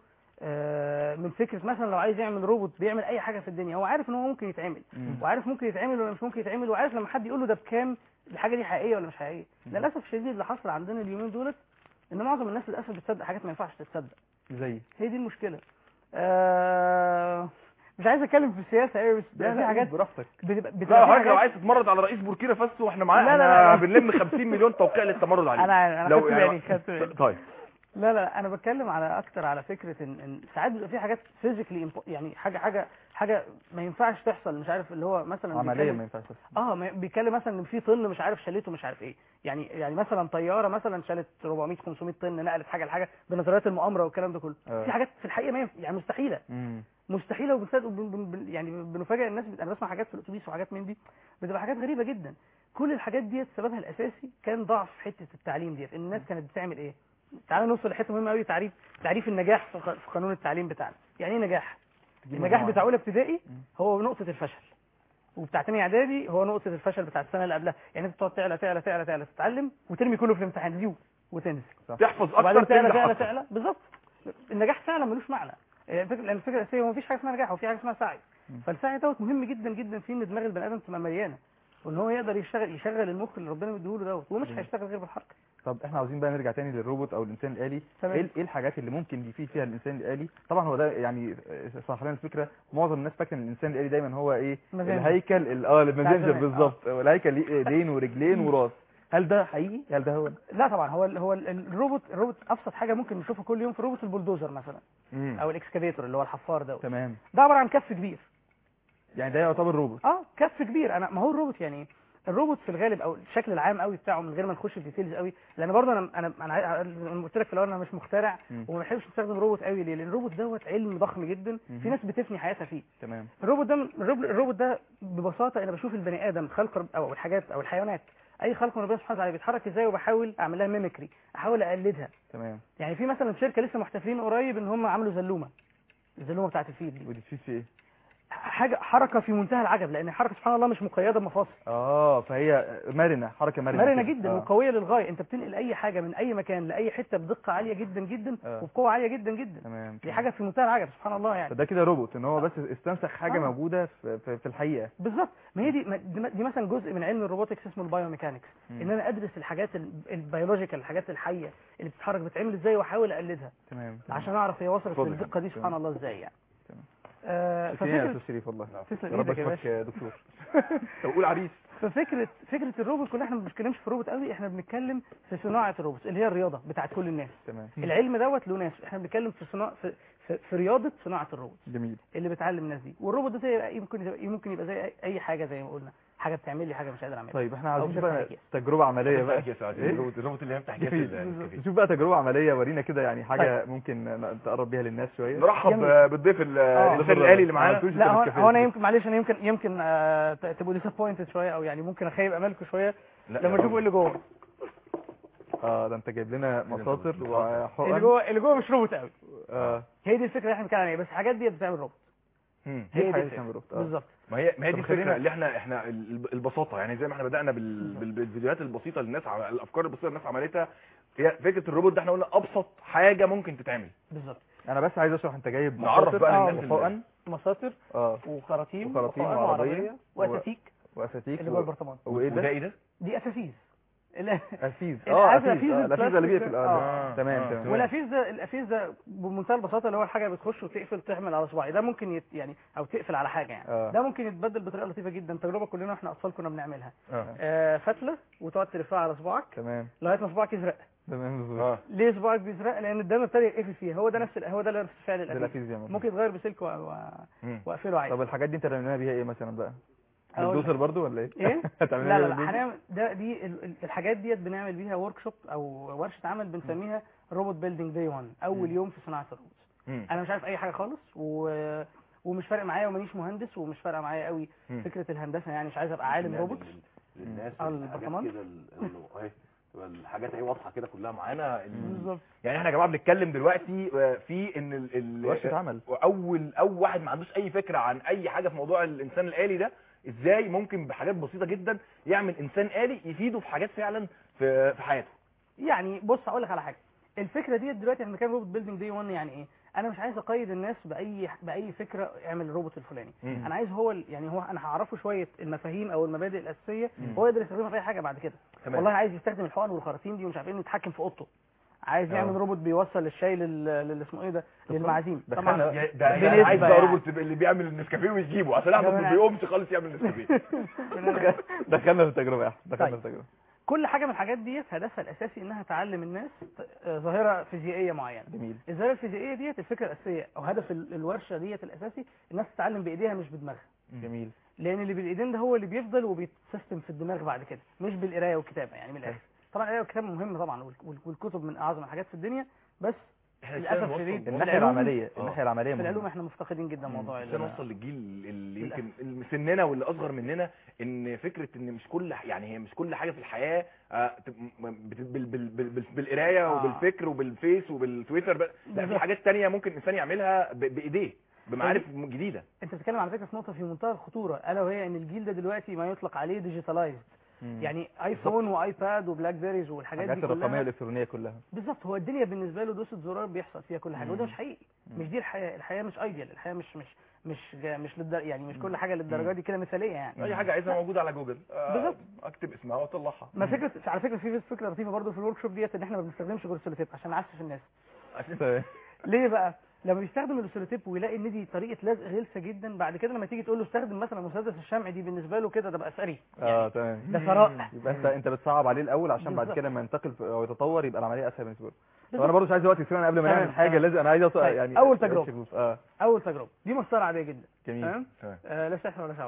آه، من فكره مثلا لو عايز يعمل روبوت بيعمل اي حاجه في الدنيا هو عارف ان هو ممكن يتعمل مم. وعارف ممكن يتعمل ولا مش ممكن يتعمل وعارف لما حد يقول له ده بكام الحاجه دي حقيقيه ولا مش حقيقيه للاسف الشديد اللي حصل عندنا اليومين دولت ان معظم الناس للاسف بتصدق حاجات ما ينفعش تتصدق زي هي دي المشكله آه مش عايز اتكلم في السياسه قوي بس لا في لا حاجات براحتك بتبقى لا بتبقى في حضرتك لو حاجات- عايز تتمرد على رئيس بوركينا فاسو واحنا معاه لا، لا، احنا لا. بنلم 50 مليون توقيع للتمرد عليه انا انا لو خدت يعني- بالي خدت بالي طيب لا لا انا بتكلم على اكتر على فكره ان, إن ساعات بيبقى في حاجات فيزيكلي يعني حاجه حاجه حاجه ما ينفعش تحصل مش عارف اللي هو مثلا عمليه بيتكلم- ما ينفعش تحصل. اه ما- بيتكلم مثلا ان في طن مش عارف شالته مش عارف ايه يعني يعني مثلا طياره مثلا شالت 400 500 طن نقلت حاجه لحاجه بنظريات المؤامره والكلام ده كله آه. في حاجات في الحقيقه ما ينفع يعني مستحيله مم. مستحيله وبنصدق وبن- بن- بن- يعني بنفاجئ الناس انا بسمع حاجات في الاتوبيس وحاجات من دي بتبقى حاجات غريبه جدا كل الحاجات ديت سببها الاساسي كان ضعف في حته التعليم ديت الناس كانت بتعمل ايه تعالوا نوصل لحته مهمه قوي تعريف تعريف النجاح في ق- في قانون التعليم بتاعنا يعني ايه نجاح تجيب النجاح مجموعة. بتاع اولى ابتدائي هو نقطه الفشل وبتاع تاني اعدادي هو نقطه الفشل بتاع السنه اللي قبلها يعني انت تقعد تعلى تعلى تعلى تعلى تتعلم وترمي كله في الامتحان ديو وتنزل تحفظ وبعدين اكتر تعلى تنجح تعلى اكتر تعلى بالظبط النجاح فعلا ملوش معنى يعني الفكره لان الفكره الاساسيه هو مفيش حاجه اسمها نجاح هو في حاجه اسمها سعي فالسعي دوت مهم جدا جدا في ان دماغ البني ادم تبقى مليانه وان هو يقدر يشتغل يشغل المخ اللي ربنا مديهوله دوت ومش هيشتغل غير بالحركه طب احنا عاوزين بقى نرجع تاني للروبوت او الانسان الالي تمام. ايه ايه الحاجات اللي ممكن يفيد فيها الانسان الالي طبعا هو ده يعني صح لنا الفكره معظم الناس فاكره ان الانسان الالي دايما هو ايه مزنجر. الهيكل ال- اه المزنجر زمان، بالظبط الهيكل ليه ايدين ورجلين وراس هل ده حقيقي هل ده هو لا طبعا هو ال هو ال الروبوت الروبوت ابسط حاجه ممكن نشوفها كل يوم في روبوت البلدوزر مثلا مم. او الاكسكافيتور اللي هو الحفار دوت تمام ده عباره عن كف كبير يعني ده يعتبر روبوت اه كف كبير انا ما هو الروبوت يعني الروبوت في الغالب او الشكل العام قوي بتاعه من غير ما نخش في ديتيلز قوي لان برضه انا انا انا عاي- أنا قلت لك في الاول انا مش مخترع مم. وما بحبش استخدم روبوت قوي ليه لان الروبوت دوت علم ضخم جدا مم. في ناس بتفني حياتها فيه تمام الروبوت ده الروب- الروبوت ده ببساطه انا بشوف البني ادم خلق رب- او الحاجات او الحيوانات اي خلق من ربنا سبحانه وتعالى بيتحرك ازاي وبحاول اعمل لها ميميكري احاول اقلدها تمام يعني في مثلا شركه لسه محتفلين قريب ان هم عملوا زلومه الزلومه بتاعت الفيل دي ودي في في ايه حاجه حركه في منتهى العجب لان الحركه سبحان الله مش مقيده بمفاصل اه فهي مرنه حركه مرنه مرنه كده. جدا آه. وقويه للغايه انت بتنقل اي حاجه من اي مكان لاي حته بدقه عاليه جدا جدا آه. وبقوه عاليه جدا جدا تمام دي حاجه في منتهى العجب سبحان الله يعني فده كده روبوت ان هو بس استنسخ حاجه آه. موجوده في, في, في الحقيقه بالظبط ما هي دي ما- دي دي مثلا جزء من علم الروبوتكس اسمه البايوميكانكس مم. ان انا ادرس الحاجات ال- البيولوجيكال الحاجات الحيه اللي بتتحرك بتعمل ازاي واحاول اقلدها تمام تمام. عشان اعرف هي وصلت اتفضل. للدقه دي سبحان تمام. الله ازاي يعني تمام. آه شكرا يا ففكره استاذ شريف والله تسلم يا رب ايدك يا اشوفك يا دكتور طب قول عريس ففكره فكره الروبوت كلها احنا ما بنتكلمش في الروبوت قوي احنا بنتكلم في صناعه الروبوت اللي هي الرياضه بتاعت كل الناس تمام العلم دوت له ناس احنا بنتكلم في صناعه في, في, في رياضه صناعه الروبوت جميل اللي بتعلم الناس دي والروبوت ده زي ممكن يبقى ممكن يبقى زي أي- اي حاجه زي ما قلنا حاجه بتعمل لي حاجه مش قادر اعملها طيب احنا أو عايزين بتفتح بقى أكياس. تجربه عمليه بقى يا سعد إيه؟ الروبوت الروبوت اللي هيفتح كاس جميل. الكافيه نشوف بقى تجربه عمليه ورينا كده يعني حاجه ممكن ن- تقرب بيها للناس شويه نرحب جميل. بالضيف ال- آه. الانسان الالي اللي معانا عملتوش لا هو, الكافيه هو انا كده. يمكن معلش انا يمكن يمكن آه ت- تبقوا ديسابوينتد شويه او يعني ممكن اخيب امالكم شويه لا لما يا تشوفوا راجل. اللي جوه اه ده انت جايب لنا مساطر اللي وحقن جوه اللي جوه مش روبوت قوي اه هي دي الفكره اللي احنا بنتكلم عليها بس الحاجات دي بتعمل روبوت مم. هي دي حاجة الفكرة. تعمل روبوت، آه. بالظبط ما هي ما هي طب دي خلينا- الفكره اللي احنا احنا ال- البساطه يعني زي ما احنا بدانا بال... بال... بالفيديوهات البسيطه اللي الناس عم... الافكار البسيطه اللي الناس عملتها هي فكره الروبوت ده احنا قلنا ابسط حاجه ممكن تتعمل بالظبط انا بس عايز اشرح انت جايب نعرف مساطر بقى آه، للناس وحقن مساطر اه وخراطيم وخراطيم وحقن وعربية واساتيك واساتيك اللي جوه البرطمان وايه وده ده ايه ده؟ دي اساسيز ال- اسيز الأسيز- اه الأسيز اسيز اه الاسيز اللي بيقفل البلاستيك ده. اه آه. تمام آه. تمام والافيز ده الافيز ده بمنتهى البساطه اللي هو الحاجه بتخش وتقفل تعمل على صباعي ده ممكن يت يعني او تقفل على حاجه يعني آه. ده ممكن يتبدل بطريقه لطيفه جدا تجربه كلنا احنا اطفال كنا بنعملها اه آه فتله وتقعد تلفها على صباعك تمام لغايه ما صباعك يزرق تمام بالظبط اه ليه صباعك بيزرق لان الدم ابتدى يقفل فيها هو ده نفس ال- هو ده نفس فعل ده الافيز الاسيز يعمل ممكن يتغير بسلك و- و- مم. واقفله عادي طب الحاجات دي انت رميناها بيها ايه مثلا بقى أقول لك. الدوسر برضو ولا ايه ايه هتعمل لا بيها لا لا بالدوسر؟ هنعمل ده دي ال- ال- الحاجات ديت بنعمل بيها ورك شوب او ورشه عمل بنسميها روبوت بيلدينج داي 1 اول مم. يوم في صناعه الروبوت مم. انا مش عارف اي حاجه خالص و... ومش فارق معايا ومانيش مهندس ومش فارقه معايا قوي مم. فكره الهندسه يعني مش عايز ابقى عالم روبوت للناس على الحاجات البرطمان؟ كده ال- ال- اهي تبقى الحاجات اهي واضحه كده كلها معانا ال- بالظبط يعني احنا يا جماعه بنتكلم دلوقتي آه، في ان ال... ال... ورشه عمل واول او واحد ما عندوش اي فكره عن اي حاجه في موضوع الانسان الالي ده ازاي ممكن بحاجات بسيطه جدا يعمل انسان الي يفيده في حاجات فعلا في في حياته يعني بص هقول لك على حاجه الفكره ديت دلوقتي احنا كان روبوت بيلدينج داي 1 يعني ايه انا مش عايز اقيد الناس باي باي فكره اعمل الروبوت الفلاني مم. انا عايز هو ال- يعني هو انا هعرفه شويه المفاهيم او المبادئ الاساسيه مم. هو يقدر يستخدمها في اي حاجه بعد كده تمام. والله عايز يستخدم الحقن والخراطيم دي ومش عارف ايه إنه يتحكم في اوضته عايز آه. يعمل روبوت بيوصل الشاي لل لل- اسمه ايه ده للمعازيم دخلنا طبعا ده ده بنسبة انا عايز بقى يعني. روبوت اللي بيعمل النسكافيه ويجيبه عشان احمد ده ما أنا- بيقومش خالص يعمل النسكافيه دخلنا في التجربه يا احمد دخلنا طيب. في التجربه كل حاجه من الحاجات ديت هدفها الاساسي انها تعلم الناس آه، ظاهره فيزيائيه معينه جميل الظاهره الفيزيائيه ديت الفكره الاساسيه او هدف ال- الورشه ديت الاساسي الناس تتعلم بايديها مش بدماغها جميل لان اللي بالايدين ده هو اللي بيفضل وبيتسيستم في الدماغ بعد كده مش بالقرايه والكتابه يعني من الاخر طبعا القرايه والكتابه مهم طبعا وال- وال- والكتب من اعظم الحاجات في الدنيا بس احنا للاسف نوصل- الشديد الناحيه العلوم- العمليه آه. الناحيه العمليه في مهمة. العلوم احنا مفتقدين جدا موضوع عشان ال- نوصل للجيل اللي للأسف. يمكن اللي سننا واللي اصغر مننا ان فكره ان مش كل يعني هي مش كل حاجه في الحياه آه، تب- م- بت- بال- بال- بال- بال- بالقرايه آه. وبالفكر وبالفيس وبالتويتر بس- لا في بالظبط. حاجات تانية ممكن الانسان يعملها ب- بايديه بمعارف جديده انت بتتكلم على فكره في نقطه في منتهى الخطوره الا وهي ان الجيل ده دلوقتي ما يطلق عليه ديجيتالايزد مم. يعني ايفون وايباد وبلاك بيريز والحاجات الحاجات دي الرقميه كلها الالكترونيه كلها بالظبط هو الدنيا بالنسبه له دوسه زرار بيحصل فيها كل حاجه مم. وده مش حقيقي مم. مش دي الحياه الحياه مش ايديال الحياه مش مش مش جا- مش للدر... يعني مش كل حاجه للدرجه دي كده مثاليه يعني اي حاجه عايزها موجوده على جوجل آه، بالظبط. اكتب اسمها واطلعها ما فكره على فكره في فكره لطيفه برضه في الورك شوب ديت ان احنا ما بنستخدمش غير السولوتيب عشان نعسف الناس تمام. ليه بقى لما بيستخدم السولوتيب ويلاقي ان دي طريقه لزق غلسه جدا بعد كده لما تيجي تقول له استخدم مثلا مسدس الشمع دي بالنسبه له كده ده بقى ثري اه تمام ده ثراء يبقى انت انت بتصعب عليه الاول عشان بعد بالظبط. كده لما ينتقل في- او يتطور يبقى العمليه اسهل بالنسبه له طب بالظبط. انا برضه مش عايز وقت يسيبنا قبل ما تمام، نعمل حاجه تمام. لازم انا عايز أوصل طيب، يعني أول تجربة. أشوف. اه اول تجربه دي مسطره عاديه جدا جميل تمام تمام آه لا سحر ولا شعوذه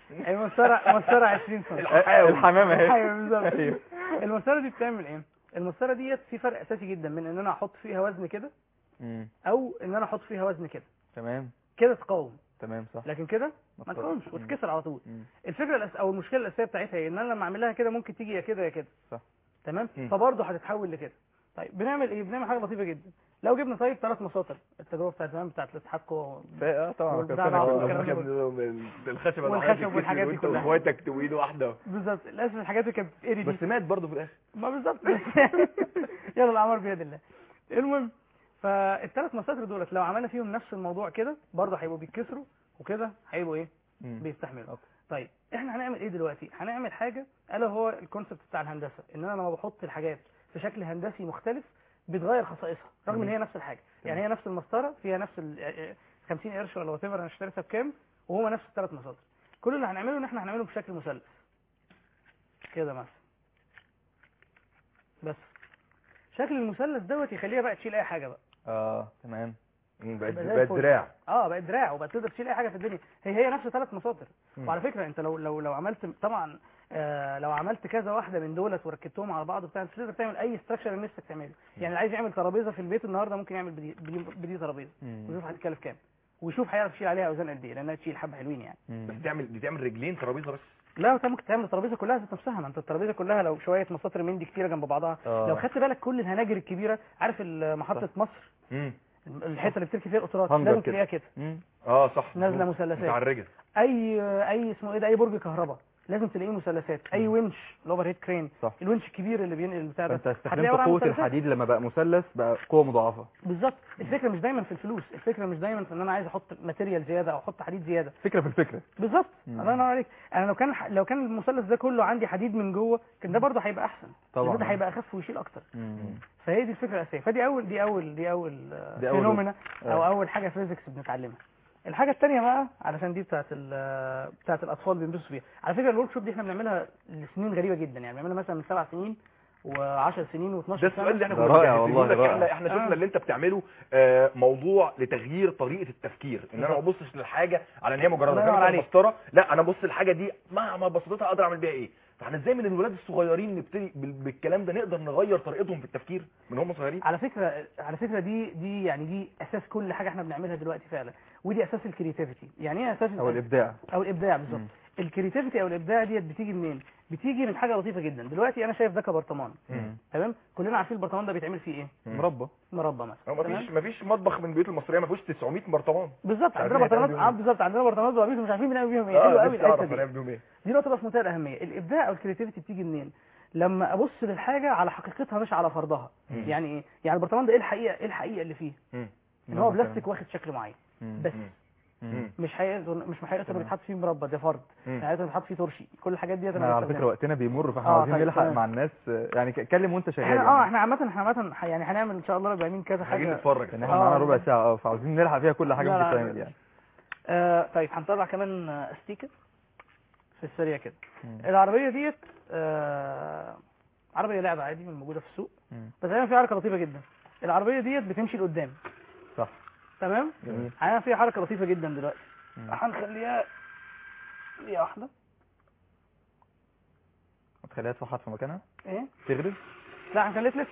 المسطره مسطره 20 سم الحمامه اهي الحمامة بالظبط. أيوه. المسطره دي بتعمل ايه المسطره ديت في فرق اساسي جدا من ان انا احط فيها وزن كده مم. او ان انا احط فيها وزن كده تمام كده تقاوم تمام صح لكن كده ما ما تقاومش تقاومش. وتتكسر على طول مم. الفكره الأس... او المشكله الاساسيه بتاعتها ايه ان انا لما اعملها كده ممكن تيجي يا كده يا كده صح. تمام مم. فبرضه هتتحول لكده طيب بنعمل ايه بنعمل حاجه لطيفه جدا لو جبنا طيب ثلاث مساطر التجربه بتاعت زمان بتاعت الاتحاد قوه اه طبعا والبتاع كان ده فيها والكلام كده. ده. الخشبه اللي والخشب حضرتك والحاجات دي وانت كلها. واخواتك تويد واحده بالظبط للاسف الحاجات اللي كانت بتتقري دي بس مات برضه في الاخر ما بالظبط يلا الاعمار بيد الله المهم فالثلاث مساطر دولت لو عملنا فيهم نفس الموضوع كده برضه هيبقوا بيتكسروا وكده هيبقوا ايه مم. بيستحملوا طيب احنا هنعمل ايه دلوقتي هنعمل حاجه الا هو الكونسبت بتاع الهندسه ان انا لما بحط الحاجات في شكل هندسي مختلف بتغير خصائصها رغم ان هي نفس الحاجه يعني هي نفس المسطره فيها نفس ال آه، آه، 50 قرش ولا وات انا اشتريتها بكام وهو نفس الثلاث مساطر كل اللي هنعمله ان احنا هنعمله بشكل مثلث كده مثلا بس شكل المثلث دوت يخليها بقى تشيل اي حاجه بقى اه تمام بقت يبقى زي بقت الفل. دراع اه بقت دراع وبقت تقدر تشيل اي حاجه في الدنيا هي هي نفس ثلاث مساطر مم. وعلى فكره انت لو لو لو عملت طبعا آه لو عملت كذا واحده من دولت وركبتهم على بعض بتاع انت تقدر تعمل اي ستراكشر اللي نفسك تعمله يعني اللي عايز يعمل ترابيزه في البيت النهارده ممكن يعمل بدي بدي, بدي ترابيزه مم. ويشوف هتكلف كام ويشوف هيعرف يشيل عليها اوزان قد ايه لانها تشيل حبه حلوين يعني مم. بس تعمل دي تعمل رجلين ترابيزه بس لا انت ممكن تعمل الترابيزه كلها ذات نفسها ما انت الترابيزه كلها لو شويه مساطر من دي كتيره جنب بعضها آه. لو خدت بالك كل الهناجر الكبيره عارف ال- محطه مصر امم الحته اللي بتركب فيها القطارات هنجر لازم كده. تلاقيها كده مم. اه صح نازله مظبوط. مثلثات متعرجه اي اي اسمه ايه ده اي برج كهرباء لازم تلاقيه مثلثات اي ونش الاوفر هيد كرين صح. الونش الكبير اللي بينقل البتاع ده فانت هتلاقيه استخدمت عبارة عن قوه مثلثات. الحديد لما بقى مثلث بقى قوه مضاعفه بالظبط الفكره مش دايما في الفلوس الفكره مش دايما في ان انا عايز احط ماتيريال زياده او احط حديد زياده فكره في الفكره بالظبط مم. الله ينور عليك انا لو كان لو كان المثلث ده كله عندي حديد من جوه كان ده برضه هيبقى احسن طبعا. ده هيبقى اخف ويشيل اكتر مم. فهي دي الفكره الاساسيه فدي اول دي اول دي اول دي أول فينومينا او آه. اول حاجه فيزيكس بنتعلمها الحاجه الثانيه بقى علشان دي بتاعت ال- بتاعت الاطفال بينبسطوا فيها على فكره الورك شوب دي احنا بنعملها لسنين غريبه جدا يعني بنعملها مثلا من سبع سنين و10 سنين و12 ده السؤال اللي احنا ده كنا رائع مجهزينه والله، لك. رائع. احنا احنا شفنا آه. اللي انت بتعمله آه، موضوع لتغيير طريقه التفكير ان انا ما بالظبط. ابصش للحاجه على ان هي مجرد الله زي ينور مثلا عليك. مسطره لا انا ابص للحاجه دي مهما بسطتها اقدر اعمل بيها ايه فاحنا ازاي من الولاد الصغيرين نبتدي بال- بالكلام ده نقدر نغير طريقتهم في التفكير من هم صغيرين على فكره على فكره دي دي يعني دي اساس كل حاجه احنا بنعملها دلوقتي فعلا ودي اساس الكرياتيفيتي يعني ايه اساس او الابداع او الابداع بالظبط مم. الكرياتيفيتي او الابداع ديت بتيجي منين بتيجي من حاجه لطيفه جدا دلوقتي انا شايف ده كبرطمان مم. تمام كلنا عارفين البرطمان ده بيتعمل فيه ايه مربى مربى مثلا هو تمام؟ مفيش مفيش مطبخ من البيوت المصريه ما فيهوش 900 برطمان بالظبط مش عندنا عارفين برطمانات هيتعمل اه بيهم بالظبط عندنا برطمانات وعبيط مش عارفين بنعمل بيهم ايه حلو اه قوي نفسي الحته اعرف دي هنعمل بيهم ايه دي نقطه بقى في منتهى الاهميه الابداع او الكرياتيفيتي بتيجي منين لما ابص للحاجه على حقيقتها مش على فرضها مم. يعني ايه يعني البرطمان ده ايه الحقيقه ايه الحقيقه اللي فيه مم. ان هو مثلاً. بلاستيك واخد شكل معين مم. بس مم. مم. مش حقيقته مش حقيقته انه تمام. بيتحط فيه مربى ده فرض مم. حقيقته بيتحط فيه ترشي كل الحاجات ديت احنا انا على بستخدمها. فكره وقتنا بيمر فاحنا آه، عايزين طيب، نلحق تمام. مع الناس آه، يعني ك- اتكلم وانت شغال احنا اه يعني. احنا عامه احنا عامه ح- يعني هنعمل ان شاء الله ربع يمين كذا عايزين حاجه نتفرج لان احنا آه، معانا ربع بالظبط. ساعه اه فعاوزين نلحق فيها كل حاجه لا، لا، ممكن تتعمل لا. يعني آه طيب هنطلع كمان آه، ستيكر في السريع كده مم. العربيه ديت آه عربيه لعبه عادي من موجوده في السوق مم. بس هنا في حركه لطيفه جدا العربيه ديت بتمشي لقدام صح تمام جميل هنا في حركه لطيفه جدا دلوقتي مم. هنخليها دقيقه واحده تخليها تفحط في مكانها ايه تغرز لا هنخليها تلف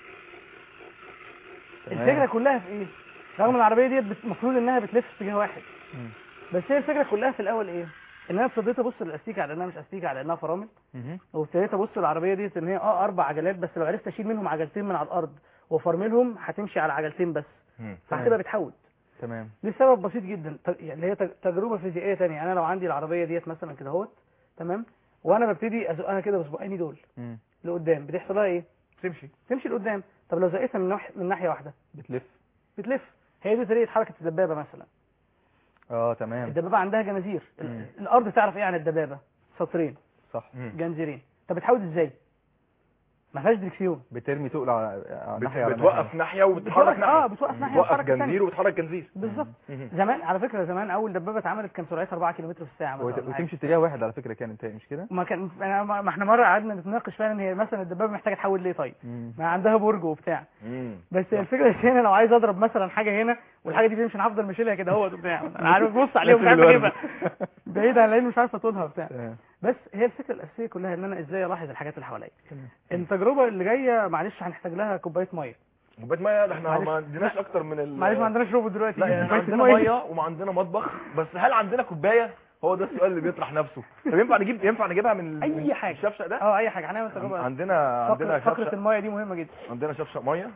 تمام. الفكره كلها في ايه رغم ان العربيه ديت بت- المفروض انها بتلف في اتجاه واحد مم. بس هي الفكره كلها في الاول ايه ان انا ابتديت ابص للاستيكه على انها مش استيكه على انها فرامل مهم. وابتديت ابص للعربيه ديت ان هي اه اربع عجلات بس لو عرفت اشيل منهم عجلتين من على الارض وافرملهم هتمشي على عجلتين بس مم. فهتبقى بتحود تمام لسبب بسيط جدا ت- يعني هي تج- تجربه فيزيائيه تانية انا لو عندي العربيه ديت مثلا كده اهوت تمام وانا ببتدي ازقها كده بصبعيني دول مم. لقدام بتحصل لها ايه تمشي تمشي لقدام طب لو زقتها من ناحيه من ناحيه واحده بتلف بتلف هي دي طريقه حركه الدبابه مثلا اه تمام الدبابه عندها جنازير ال- مم. الارض تعرف ايه عن الدبابه سطرين صح مم. جنزيرين طب بتحود ازاي ما فيهاش دريكسيون بترمي تقل على على بت- ناحيه على بتوقف ناحيه وبتحرك بتوقف- ناحيه اه بتوقف ناحيه بتوقف وتحرك الثانية. جنزير وبتحرك جنزير بالظبط مهم. زمان على فكره زمان اول دبابه اتعملت كان سرعتها 4 كيلو في الساعه وت- مثلا وتمشي اتجاه واحد على فكره كانت هي مش كده ما كان أنا- ما ما احنا مره قعدنا نتناقش فعلا ان هي مثلا الدبابه محتاجه تحول ليه طيب مم. ما عندها برج وبتاع مم. بس الفكره إن هنا لو عايز اضرب مثلا حاجه هنا والحاجه دي بتمشي انا هفضل ماشيلها كده اهوت وبتاع انا عارف بص عليها ومش عارف الورد. اجيبها بعيد عن لان مش عارف اطولها وبتاع تمام. بس هي الفكره الاساسيه كلها ان انا ازاي الاحظ الحاجات اللي حواليا التجربه اللي جايه معلش هنحتاج لها كوبايه ميه كوبايه ميه ده احنا معلش. ما عندناش اكتر من ال معلش ما عندناش روبوت دلوقتي لا يعني كوباية عندنا المية. ميه وما عندنا مطبخ بس هل عندنا كوبايه هو ده السؤال اللي بيطرح نفسه طب ينفع نجيب ينفع نجيبها من أي من حاجة. الشفشق ده اه اي حاجه هنعمل تجربه عندنا عندنا فقره فقرة شفشق الميه دي مهمه جدا عندنا شفشق ميه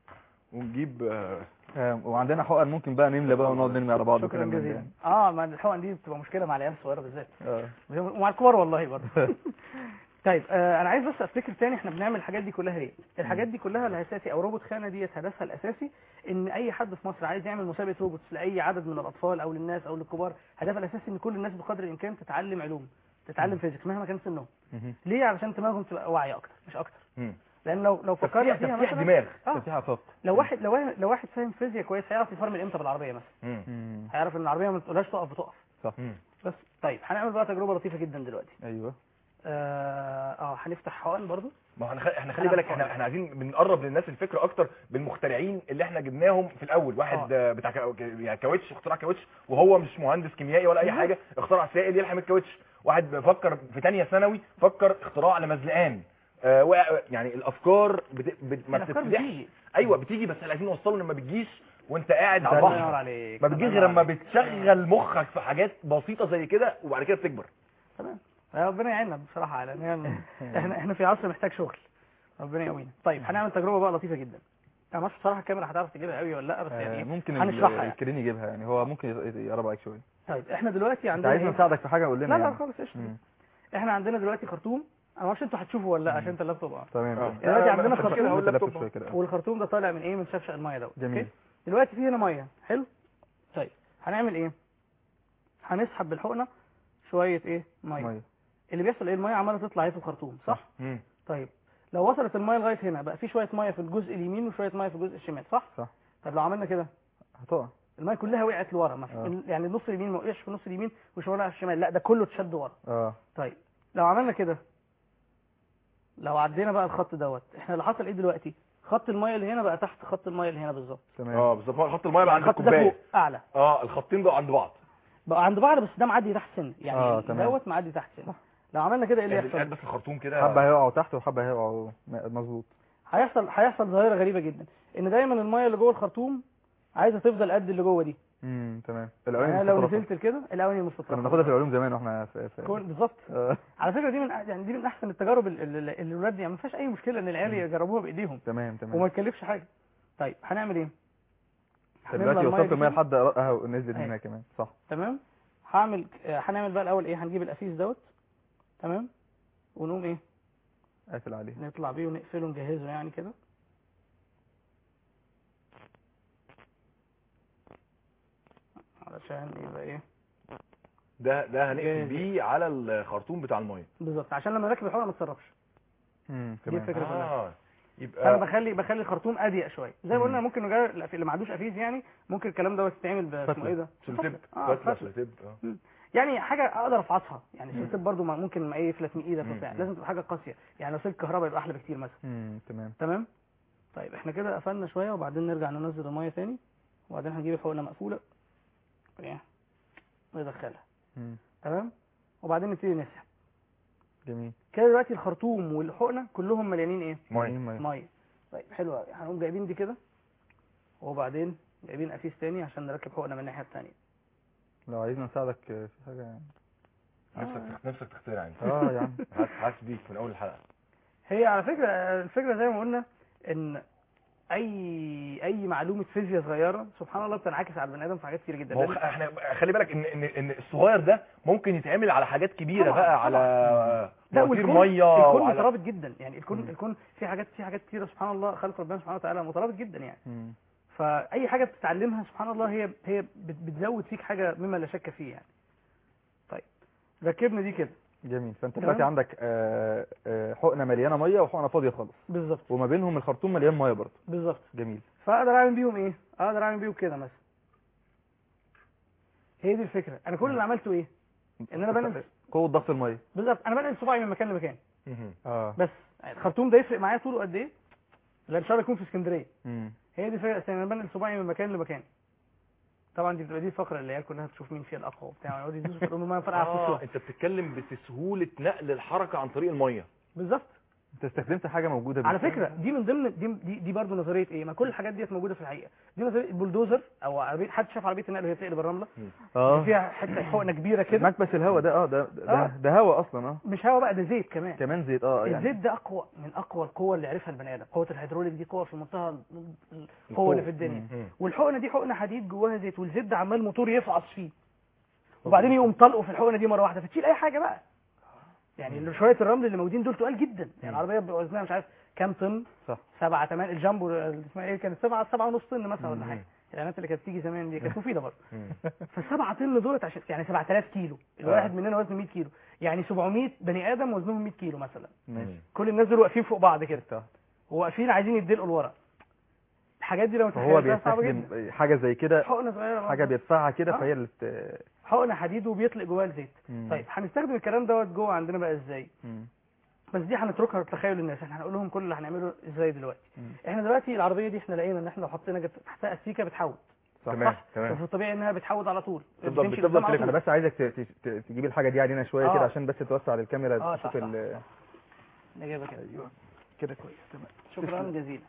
ونجيب آه، آه، وعندنا حقن ممكن بقى نملى بقى ونقعد نرمي على بعض شكرا وكلام من ده جزيلا يعني. اه ما الحقن دي بتبقى مشكله مع العيال الصغيره بالذات اه ومع الكبار والله برضه طيب آه انا عايز بس افتكر تاني احنا بنعمل الحاجات دي كلها ليه الحاجات دي كلها الاساسي او روبوت خانه ديت هدفها الاساسي ان اي حد في مصر عايز يعمل مسابقه روبوتس لاي عدد من الاطفال او للناس او للكبار هدفها الاساسي ان كل الناس بقدر الامكان تتعلم علوم تتعلم فيزيكس مهما كان سنهم مهم. ليه علشان دماغهم تبقى واعيه اكتر مش اكتر مم. لان لو لو فكرنا تفتيح فيها تفتيح مثلا دماغ اه تفتيح افاق لو واحد لو واحد لو واحد فاهم فيزياء كويس هيعرف يفرمل امتى بالعربيه مثلا مم. مم. هيعرف ان العربيه ما تقولهاش تقف بتقف صح مم. بس طيب هنعمل بقى تجربه لطيفه جدا دلوقتي ايوه اه اه هنفتح حقن برضو ما هو احنا خ- احنا خلي بالك احنا احنا عايزين بنقرب للناس الفكره اكتر بالمخترعين اللي احنا جبناهم في الاول واحد آه. بتاع كا- يعني كاوتش اخترع كاوتش وهو مش مهندس كيميائي ولا اي حاجه اخترع سائل يلحم الكاوتش واحد فكر في تانية ثانوي فكر اختراع لمزلقان آه وقع- يعني الافكار بت... بت... ما الأفكار بتتفتحش بتيجي. ايوه بتيجي بس احنا عايزين نوصله ان ما بتجيش وانت قاعد على الله ينور البحر عليك ما بتجيش غير لما بتشغل مخك في حاجات بسيطه زي كده وبعد كده بتكبر تمام ربنا يعيننا بصراحه على ان هي- احنا احنا في عصر محتاج شغل ربنا يقوينا طيب هنعمل تجربه بقى لطيفه جدا انا ما اعرفش بصراحه الكاميرا هتعرف تجيبها قوي ولا لا بس آه، يعني ممكن ال- هنشرحها يعني. الكريم يجيبها يعني هو ممكن يز- يقرب عليك شويه طيب احنا دلوقتي انت عندنا عايزنا إيه؟ نساعدك في حاجه قول لنا لا لا يعني. خالص قشطه مم. احنا عندنا دلوقتي خرطوم انا ما اعرفش انتوا هتشوفوا ولا لا عشان انت اللابتوب اه تمام آه. تمام. دلوقتي أنا عندنا بفتكر خرطوم أهو اللابتوب شويه كده والخرطوم ده طالع من ايه من شفشق الميه دوت جميل. أوكي؟ دلوقتي في هنا ميه حلو طيب هنعمل ايه هنسحب بالحقنه شويه ايه ميه ميه اللي بيحصل ايه الميه عماله تطلع اهي في الخرطوم صح مم. طيب لو وصلت الميه لغايه هنا بقى في شويه ميه في الجزء اليمين وشويه ميه في الجزء الشمال صح صح طب لو عملنا كده هتقع الميه كلها وقعت لورا ما آه. في يعني النص اليمين ما وقعش في النص اليمين وشويه على الشمال لا ده كله اتشد ورا اه طيب لو عملنا كده لو عدينا بقى الخط دوت احنا اللي حصل ايه دلوقتي خط الميه اللي هنا بقى تحت خط الميه اللي هنا بالظبط تمام اه بالظبط خط الميه بقى عند الخط ده الكوبايه فوق اعلى اه الخطين بقوا عند بعض بقى عند بعض بس ده معدي تحت سن يعني آه، تمام. دوت معدي تحت سن لو عملنا كده ايه اللي يعني يحصل قاعد بس الخرطوم كده حبه هيقعوا تحت وحبه هيقعوا م- مظبوط هيحصل هيحصل ظاهره غريبه جدا ان دايما الميه اللي جوه الخرطوم عايزه تفضل قد اللي جوه دي امم تمام يعني الاولاني أنا لو مستطرفة. نزلت كده الاولاني كنا مستطرف بناخدها في العلوم زمان واحنا في, في... كون- بالظبط آه. على فكره دي من يعني دي من احسن التجارب اللي اللي الولاد يعني ما فيهاش اي مشكله ان العيال يجربوها بايديهم تمام تمام وما تكلفش حاجه طيب هنعمل ايه طب هنملى دلوقتي المية وصلت دي الميه كده. لحد اهو نزلت أيوة. منها كمان صح تمام هعمل آه، هنعمل بقى الاول ايه هنجيب القفيز دوت تمام ونقوم ايه قافل عليه نطلع بيه ونقفله نجهزه يعني كده علشان يبقى ايه ده ده هنقفل جاهز. بيه على الخرطوم بتاع الميه بالظبط عشان لما نركب الحقنه ما تتصرفش امم دي تمام الفكره كلها اه فانا يبقى بخلي بخلي الخرطوم اضيق شويه زي ما مم. قلنا ممكن نجرب الأف- اللي ما عندوش قفيز يعني ممكن الكلام دوت يتعمل ب- اسمه فتلة. ايه ده سلتب اه فتله فتلة. سلتب اه يعني حاجه اقدر افعصها يعني سلك برضو ما- ممكن ما ايه يفلت من ايدك مم. وبتاع مم. لازم تبقى حاجه قاسيه يعني لو سلك كهرباء يبقى احلى بكتير مثلا امم تمام تمام طيب احنا كده قفلنا شويه وبعدين نرجع ننزل الميه تاني وبعدين هنجيب الحقنه مقفوله ايه وندخلها مم. تمام وبعدين نبتدي نسحب جميل كده دلوقتي الخرطوم والحقنه كلهم مليانين ايه ميه ميه ميه طيب حلو قوي هنقوم جايبين دي كده وبعدين جايبين قفيس تاني عشان نركب حقنه من الناحيه التانيه لو عايزنا نساعدك في حاجه يعني نفسك تخ- نفسك تخترع انت اه يا عم حاسس حاسس بيك من اول الحلقه هي على فكره الفكره زي ما قلنا ان اي اي معلومه فيزياء صغيره سبحان الله بتنعكس على البني ادم في حاجات كتير جدا ما هو خ- احنا خلي بالك ان ان ان الصغير ده ممكن يتعمل على حاجات كبيره طبعاً، بقى على لا مواتير والكون ميه الكون وعلى مترابط جدا يعني الكون مم. الكون في حاجات في حاجات كتيره سبحان الله خلق ربنا سبحانه وتعالى مترابط جدا يعني مم. فاي حاجه بتتعلمها سبحان الله هي هي بت- بتزود فيك حاجه مما لا شك فيه يعني طيب ركبنا دي كده جميل فانت تمام. دلوقتي عندك آه، آه، حقنه مليانه ميه وحقنه فاضيه خالص بالظبط وما بينهم الخرطوم مليان ميه برضه بالظبط جميل فاقدر اعمل بيهم ايه اقدر اعمل بيهم كده مثلا هي دي الفكره انا كل اللي عملته ايه ان انا بنقل قوه ضغط الميه بالظبط انا بنقل صباعي من مكان لمكان اه بس يعني الخرطوم ده يفرق معايا طوله قد ايه لا ان شاء الله يكون في اسكندريه مم. هي دي الفكره الأساسية، انا بنقل صباعي من مكان لمكان طبعا دي بتبقى دي الفقره اللي العيال كلها بتشوف مين فيها الاقوى وبتاع يقعدوا يدوسوا في الام ما فرقع في اه وشهم انت بتتكلم بسهوله نقل الحركه عن طريق الميه بالظبط انت استخدمت حاجه موجوده على بالفعل؟ فكره دي من ضمن دي دي, دي برضه نظريه ايه ما كل الحاجات ديت موجوده في الحقيقه دي نظريه البلدوزر او عربيه حد شاف عربيه النقل وهي بتقلب الرمله اه اللي فيها حته حقنه كبيره كده مكبس الهواء ده اه ده ده, آه. ده هواء اصلا اه مش هوا بقى ده زيت كمان كمان زيت اه يعني الزيت ده اقوى من اقوى القوى اللي عرفها البني ادم قوه الهيدروليك دي قوه في منتهى القوه اللي في الدنيا والحقنه دي حقنه حديد جواها زيت والزيت ده عمال موتور يفعص فيه وبعدين يقوم طلقه في الحقنه دي مره واحده فتشيل اي حاجه بقى يعني شويه الرمل اللي موجودين دول تقال جدا يعني العربيه بيبقى وزنها مش عارف كام طن صح سبعة تمام الجامبو اللي اسمها ايه كانت سبعة سبعة ونص طن مثلا ولا مم. حاجه الاعلانات اللي كانت بتيجي زمان دي كانت مفيده برضه فالسبعة طن دولت عشان يعني 7000 كيلو الواحد مننا وزنه 100 كيلو يعني 700 بني ادم وزنهم 100 كيلو مثلا ماشي كل الناس دول واقفين فوق بعض كده صح. وواقفين عايزين يدلقوا لورا الحاجات دي لو فهو تخيلتها صعبه جدا بيستخدم حاجه زي كده حقنه صغيره حاجه برضه. بيدفعها كده آه. فهي اللي بت... حقنه حديد وبيطلق جواها الزيت مم. طيب هنستخدم الكلام دوت جوه عندنا بقى ازاي مم. بس دي هنتركها لتخيل الناس احنا هنقول لهم كل اللي هنعمله ازاي دلوقتي مم. احنا دلوقتي العربيه دي احنا لقينا ان احنا لو حطينا جت- تحتها استيكه بتحود صح تمام صح تمام وفي الطبيعي انها بتحود على طول تفضل- بتمشي بتفضل قدام على تلف. انا طول. بس عايزك ت- ت- ت- تجيب الحاجه دي علينا شويه آه. كده عشان بس توسع للكاميرا آه، تشوف صح، صح. ال... نجيبها كده ايوه كده كويس تمام شكرا جزيلا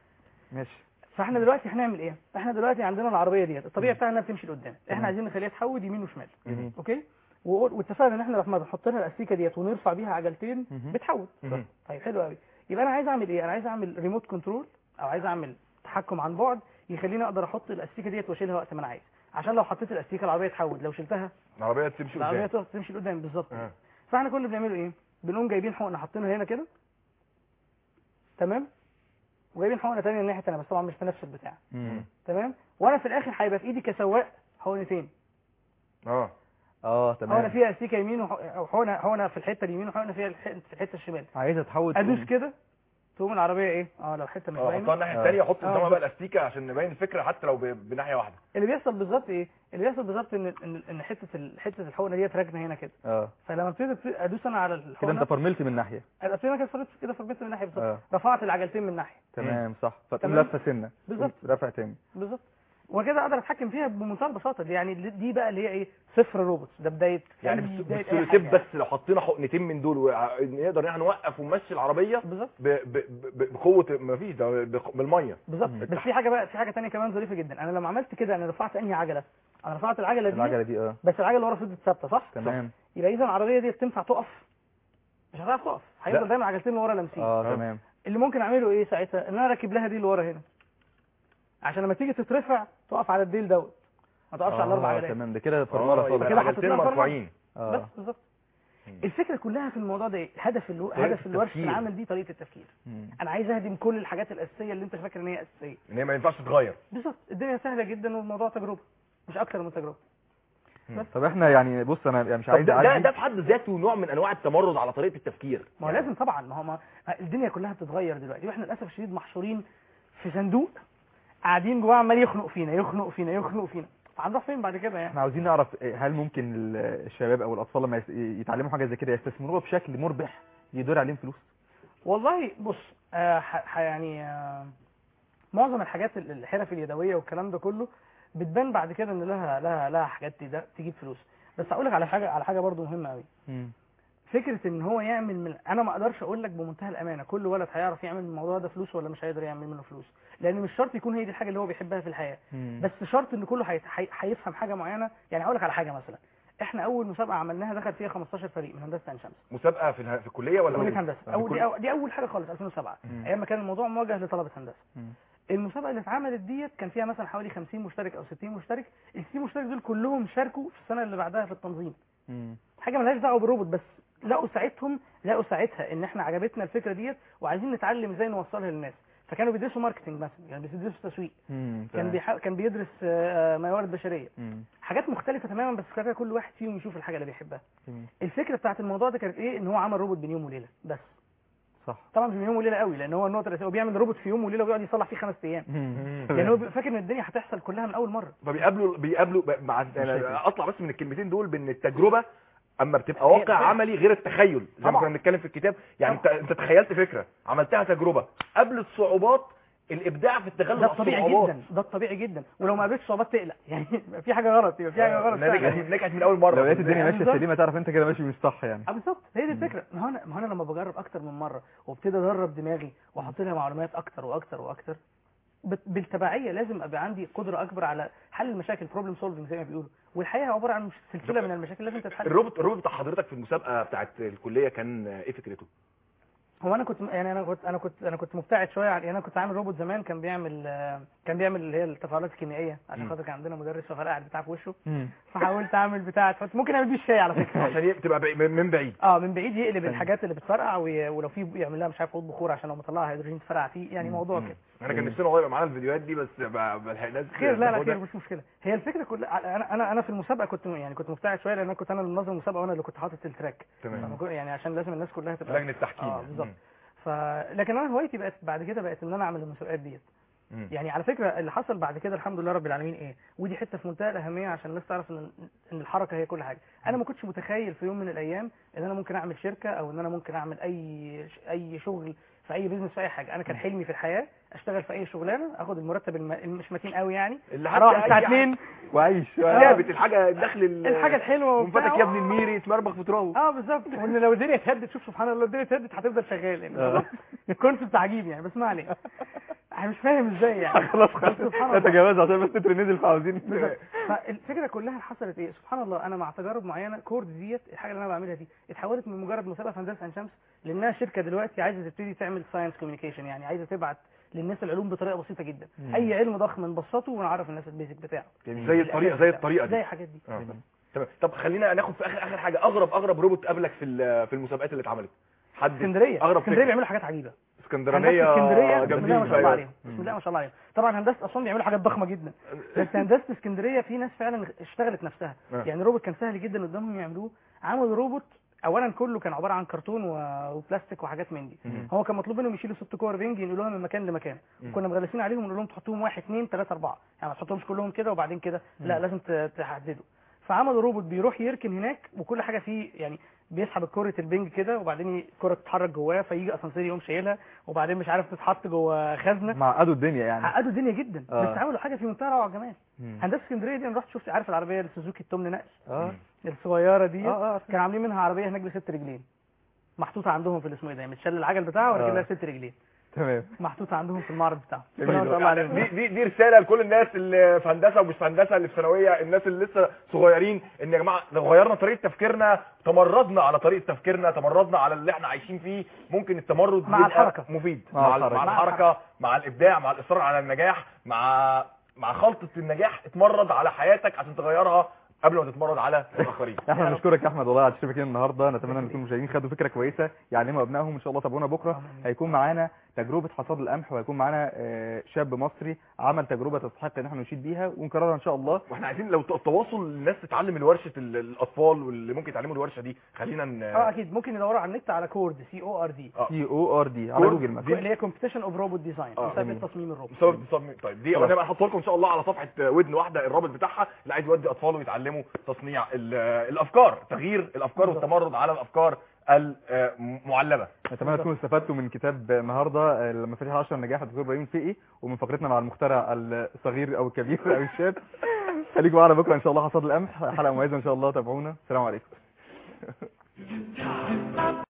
ماشي فاحنا دلوقتي هنعمل ايه احنا دلوقتي عندنا العربيه ديت الطبيعي بتاعها انها بتمشي لقدام احنا عايزين نخليها تحود يمين وشمال جميل. اوكي وقول- واتفقنا ان احنا لما بنحط لها الاستيكه ديت ونرفع بيها عجلتين مهم. بتحود مهم. طيب حلو قوي يبقى انا عايز اعمل ايه انا عايز اعمل ريموت كنترول او عايز اعمل تحكم عن بعد يخليني اقدر احط الاستيكه ديت واشيلها وقت ما انا عايز عشان لو حطيت الاستيكه العربيه تحود لو شلتها العربيه تمشي العربيه قدام تقف تمشي لقدام بالظبط آه. فاحنا كل اللي بنعمله ايه بنقوم جايبين حقنه حاطينها هنا كده تمام وجايبين حقنه ثانيه الناحيه الثانيه بس طبعا مش في نفس البتاع مم. تمام وانا في الاخر هيبقى في ايدي كسواق حقنتين اه اه حقنه تمام فيها استيكه يمين وح- او حقنه حقنه في الحته اليمين وحقنه فيها الح- في الحته الشمال عايزه تحود ادوس كده تقوم العربيه ايه اه لو حته مش اه حطها باينه الناحيه آه. الثانيه حط آه، قدامها بالظبط. بقى الاستيكه عشان نبين الفكره حتى لو ب- بناحيه واحده اللي بيحصل بالظبط ايه اللي بيحصل بالظبط ان ان ان حته ال- حته الحقنه ديت راكنه هنا كده اه فلما ابتدي ادوس انا على كده الحقنه انت فرملت من ناحيه ابتدي انا كده فرمت كده فرمت من ناحيه بالظبط اه رفعت العجلتين من ناحيه تمام صح فتقوم تمام. لفه سنه بالظبط. رفع تاني بالظبط وكده اقدر اتحكم فيها بمنتهى البساطه دي يعني دي بقى اللي هي ايه صفر روبوت ده بدايه يعني أي بس- بداية أي بالسولوتيب حاجة. بس لو حطينا حقنتين من دول وع- نقدر ان احنا نوقف ونمشي العربيه بالظبط ب- ب- ب- بقوه ما فيش ده بق- بالميه بالظبط مم. بس في حاجه بقى في حاجه ثانيه كمان ظريفه جدا انا لما عملت كده انا رفعت انهي عجله انا رفعت العجله دي العجله دي اه بس العجله اللي ورا فضلت ثابته صح تمام يبقى اذا العربيه دي تنفع تقف مش هتعرف تقف لا. هيفضل دايما عجلتين اللي ورا لامسين اه آه. تمام اللي ممكن اعمله ايه ساعتها ان انا راكب لها دي اللي ورا هنا عشان لما تيجي تترفع تقف على الديل دوت ما تقفش على الاربع آه، عجلات تمام ده كده اه فرمله يبقى خالص كده العجلتين حطيت لها فرمل. مرفوعين بس اه بالظبط الفكره كلها في الموضوع ده ايه هدف الو... طريقة هدف الورشه التفكير. العمل دي طريقه التفكير مم. انا عايز اهدم كل الحاجات الاساسيه اللي انت فاكر ان هي اساسيه ان هي ما ينفعش تتغير بالظبط الدنيا سهله جدا والموضوع تجربه مش اكتر من تجربه طب احنا يعني بص انا يعني مش طب عايز ده, ده, اعدي ده في حد ذاته نوع من انواع التمرد على طريقه التفكير ما هو لازم طبعا ما هو ما الدنيا كلها بتتغير دلوقتي واحنا للاسف الشديد محشورين في صندوق قاعدين جواه عمال يخنق فينا يخنق فينا يخنق فينا هنروح فين بعد كده يعني احنا عاوزين نعرف إيه، هل ممكن ال- الشباب او الاطفال لما يس- يتعلموا حاجه زي كده يستثمروها بشكل مربح يدور عليهم فلوس والله بص آه ح- ح- يعني آه معظم الحاجات ال- الحرف اليدويه والكلام ده كله بتبان بعد كده ان لها لها لها حاجات تد- تجيب فلوس بس هقول لك على حاجه على حاجه برضو مهمه قوي فكره ان هو يعمل من انا ما اقدرش اقول لك بمنتهى الامانه كل ولد هيعرف يعمل من الموضوع ده فلوس ولا مش هيقدر يعمل منه فلوس لان مش شرط يكون هي دي الحاجه اللي هو بيحبها في الحياه بس شرط ان كله هيت- هي- هيفهم حاجه معينه يعني هقول لك على حاجه مثلا احنا اول مسابقه عملناها دخل فيها 15 فريق من هندسه عين شمس مسابقه في, اله- في الكليه ولا كليه وين؟ هندسه آه، أو كل- دي, أو دي اول حاجه خالص 2007 مم. ايام ما كان الموضوع موجه لطلبه هندسه مم. المسابقه اللي اتعملت ديت كان فيها مثلا حوالي 50 مشترك او 60 مشترك ال 60 مشترك دول كلهم شاركوا في السنه اللي بعدها في التنظيم مم. حاجه ملهاش دعوه بالروبوت بس لقوا ساعتهم لقوا ساعتها ان احنا عجبتنا الفكره ديت وعايزين نتعلم ازاي نوصلها للناس فكانوا بيدرسوا ماركتنج مثلا يعني بيدرسوا تسويق مم، كان تمام. بيح... كان بيدرس آه، موارد بشريه مم، حاجات مختلفه تماما بس كده كل واحد فيهم يشوف الحاجه اللي بيحبها جميل. الفكره بتاعت الموضوع ده كانت ايه ان هو عمل روبوت بين يوم وليله بس صح طبعا مش بين يوم وليله قوي لان هو النقطه الاساسيه هو بيعمل روبوت في يوم وليله ويقعد يصلح فيه خمس ايام مم. يعني هو بيبقى فاكر ان الدنيا هتحصل كلها من اول مره فبيقابلوا بيقابلوا ب- مع مشاكل. انا اطلع بس من الكلمتين دول بان التجربه اما بتبقى هي واقع فعلا. عملي غير التخيل زي ما طبعا. كنا بنتكلم في الكتاب يعني انت انت تخيلت فكره عملتها تجربه قبل الصعوبات الابداع في التغلب ده على الطبيعي الصعوبات جدا ده الطبيعي جدا ولو ما قابلتش صعوبات تقلق يعني يبقى في حاجه غلط يبقى في حاجه غلط نجحت فعلا. نجحت من اول مره لو لقيت الدنيا ماشيه بالظبط. سليمه تعرف انت كده ماشي مش صح يعني اه بالظبط هي دي الفكره ما هو انا ما هو انا لما بجرب اكتر من مره وابتدي ادرب دماغي واحط لها معلومات اكتر واكتر واكتر بت- بالتبعيه لازم ابقى عندي قدره اكبر على حل المشاكل بروبلم سولفنج زي ما بيقولوا والحياه عباره عن مش سلسله من المشاكل لازم تتحل الروبوت الروبوت بتاع حضرتك في المسابقه بتاعت الكليه كان ايه فكرته هو انا كنت يعني انا كنت انا كنت انا كنت مبتعد شويه عن يعني انا كنت عامل روبوت زمان كان بيعمل آه، كان بيعمل اللي هي التفاعلات الكيميائيه عشان مم. خاطر كان عندنا مدرس شغال قاعد بتاع في وشه مم. فحاولت اعمل بتاع تحط ممكن اعمل بيه الشاي على فكره عشان ي- تبقى بعي- من من بعيد اه من بعيد يقلب ثانية. الحاجات اللي بتفرقع وي- ولو في يعمل لها مش عارف عود بخور عشان لو مطلعها هيدروجين تفرقع فيه يعني موضوع كده انا كان نفسنا والله يبقى معانا الفيديوهات دي بس ما ما لحقناش خير لا لا ناخدها. خير مش مشكله هي الفكره كلها انا انا انا في المسابقه كنت يعني كنت مبتعد شويه لان انا كنت انا اللي منظم المسابقه وانا اللي كنت حاطط التراك تمام فما كنت- يعني عشان لازم الناس كلها تبقى لجنه تحكيم اه يعني. بالظبط مم. ف لكن انا هوايتي بقت بعد كده بقت ان انا اعمل المسابقات ديت مم. يعني على فكره اللي حصل بعد كده الحمد لله رب العالمين ايه ودي حته في منتهى الاهميه عشان الناس تعرف ان ان الحركه هي كل حاجه انا ما كنتش متخيل في يوم من الايام ان انا ممكن اعمل شركه او ان انا ممكن اعمل اي اي شغل في اي بيزنس في اي حاجه انا كان حلمي في الحياه اشتغل في اي شغلانه اخد المرتب الم... مش متين قوي يعني اللي اروح حتى الساعه أي 2 وعيش ثابت الحاجه الدخل ال- الحاجه الحلوه وبتاع. منفتك يا ابن الميري اتمربخ في ترابه اه بالظبط وان لو الدنيا اتهدت شوف سبحان الله الدنيا اتهدت هتفضل شغال يعني آه. الكونسيبت عجيب يعني بس ما علينا انا مش فاهم ازاي يعني خلاص بس سبحان الله نتجاوز عشان بس تتر نزل فعاوزين بالظبط. فالفكره كلها حصلت ايه سبحان الله انا مع تجارب معينه كورد ديت الحاجه اللي انا بعملها دي اتحولت من مجرد مسابقه في هندسه عين شمس لانها شركه دلوقتي عايزه تبتدي تعمل ساينس كوميونيكيشن يعني عايزه تبعت للناس العلوم بطريقه بسيطه جدا مم. اي علم ضخم نبسطه ونعرف الناس البيزك بتاعه زي الطريقه زي الطريقه زي دي الحاجات دي آه. تمام طب خلينا ناخد في اخر اخر حاجه اغرب اغرب روبوت قابلك في ال- في المسابقات اللي اتعملت حد اسكندريه اغرب اسكندريه فكرة. بيعملوا حاجات عجيبه اسكندرانيه هندسه اسكندريه بسم الله ما شاء الله أيوة. عليهم بسم الله ما شاء الله عليهم طبعا هندسه اسوان بيعملوا حاجات ضخمه جدا بس هندسه اسكندريه في ناس فعلا اشتغلت نفسها آه. يعني روبوت كان سهل جدا قدامهم يعملوه عملوا روبوت اولا كله كان عباره عن كرتون و- وبلاستيك وحاجات من دي مم. هو كان مطلوب منهم يشيلوا ست كور بنج ينقلوها من مكان لمكان مم. كنا مغلسين عليهم ونقول لهم تحطوهم واحد اثنين ثلاثه اربعه يعني ما تحطهمش كلهم كده وبعدين كده لا لازم ت- تحددوا فعملوا روبوت بيروح يركن هناك وكل حاجه فيه يعني بيسحب الكرة البنج كده وبعدين الكرة تتحرك جواه فيجي اسانسير يقوم شايلها وبعدين مش عارف تتحط جوه خزنه معقدوا الدنيا يعني عقدوا الدنيا جدا آه. بس عملوا حاجه في منتهى الروعه والجمال مم. هندسه اسكندريه دي انا رحت شفت عارف العربيه السوزوكي التمن نقل اه الصغيره دي اه اه كانوا عاملين منها عربيه هناك بست رجلين محطوطه عندهم في الاسم ايه ده متشال العجل بتاعها وراكب آه. لها ست رجلين محطوطه محطوطه عندهم في المعرض بتاعهم جميل. ما شاء الله عليهم دي دي دي رساله لكل الناس اللي في هندسه ومش في هندسه اللي في ثانويه الناس اللي لسه صغيرين ان يا جماعه لو غيرنا طريقه تفكيرنا تمردنا على طريقه تفكيرنا تمردنا على اللي احنا عايشين فيه ممكن التمرد مع يبقى الحركة. مفيد مع مع, الحركة. مع مع الحركه مع الابداع مع الاصرار على النجاح مع مع خلطه النجاح اتمرد على حياتك عشان تغيرها قبل ما تتمرد على الاخرين احنا بنشكرك يا احمد والله على تشريفك هنا النهارده نتمنى ان يكون المشاهدين خدوا فكره كويسه يعلموا ابنائهم ان شاء الله تابعونا بكره هيكون معانا تجربه حصاد القمح وهيكون معانا آه، شاب مصري عمل تجربه تستحق ان احنا نشيد بيها ونكررها ان شاء الله واحنا عايزين لو ت- التواصل الناس تتعلم الورشه ال- الاطفال واللي ممكن يتعلموا الورشه دي خلينا ن... اه اكيد ممكن يدوروا على النت على كورد سي او ار دي آه. سي او ار دي على كورد جوجل مثلا اللي هي كومبيتيشن اوف روبوت ديزاين آه، مسابقه جميل. تصميم الروبوت بسبب تصميم طيب دي خلاص. انا هحط لكم ان شاء الله على صفحه ودن واحده الرابط بتاعها اللي عايز يودي اطفاله يتعلموا تصنيع ال- الافكار تغيير الافكار بالظبط. والتمرد على الافكار المعلبه نتمنى تكونوا استفدتوا من كتاب النهارده آه، مفاتيح 10 نجاح الدكتور ابراهيم فقي ومن فقرتنا مع المخترع الصغير او الكبير او الشاب خليكم معانا بكره ان شاء الله حصاد القمح حلقه مميزه ان شاء الله تابعونا السلام عليكم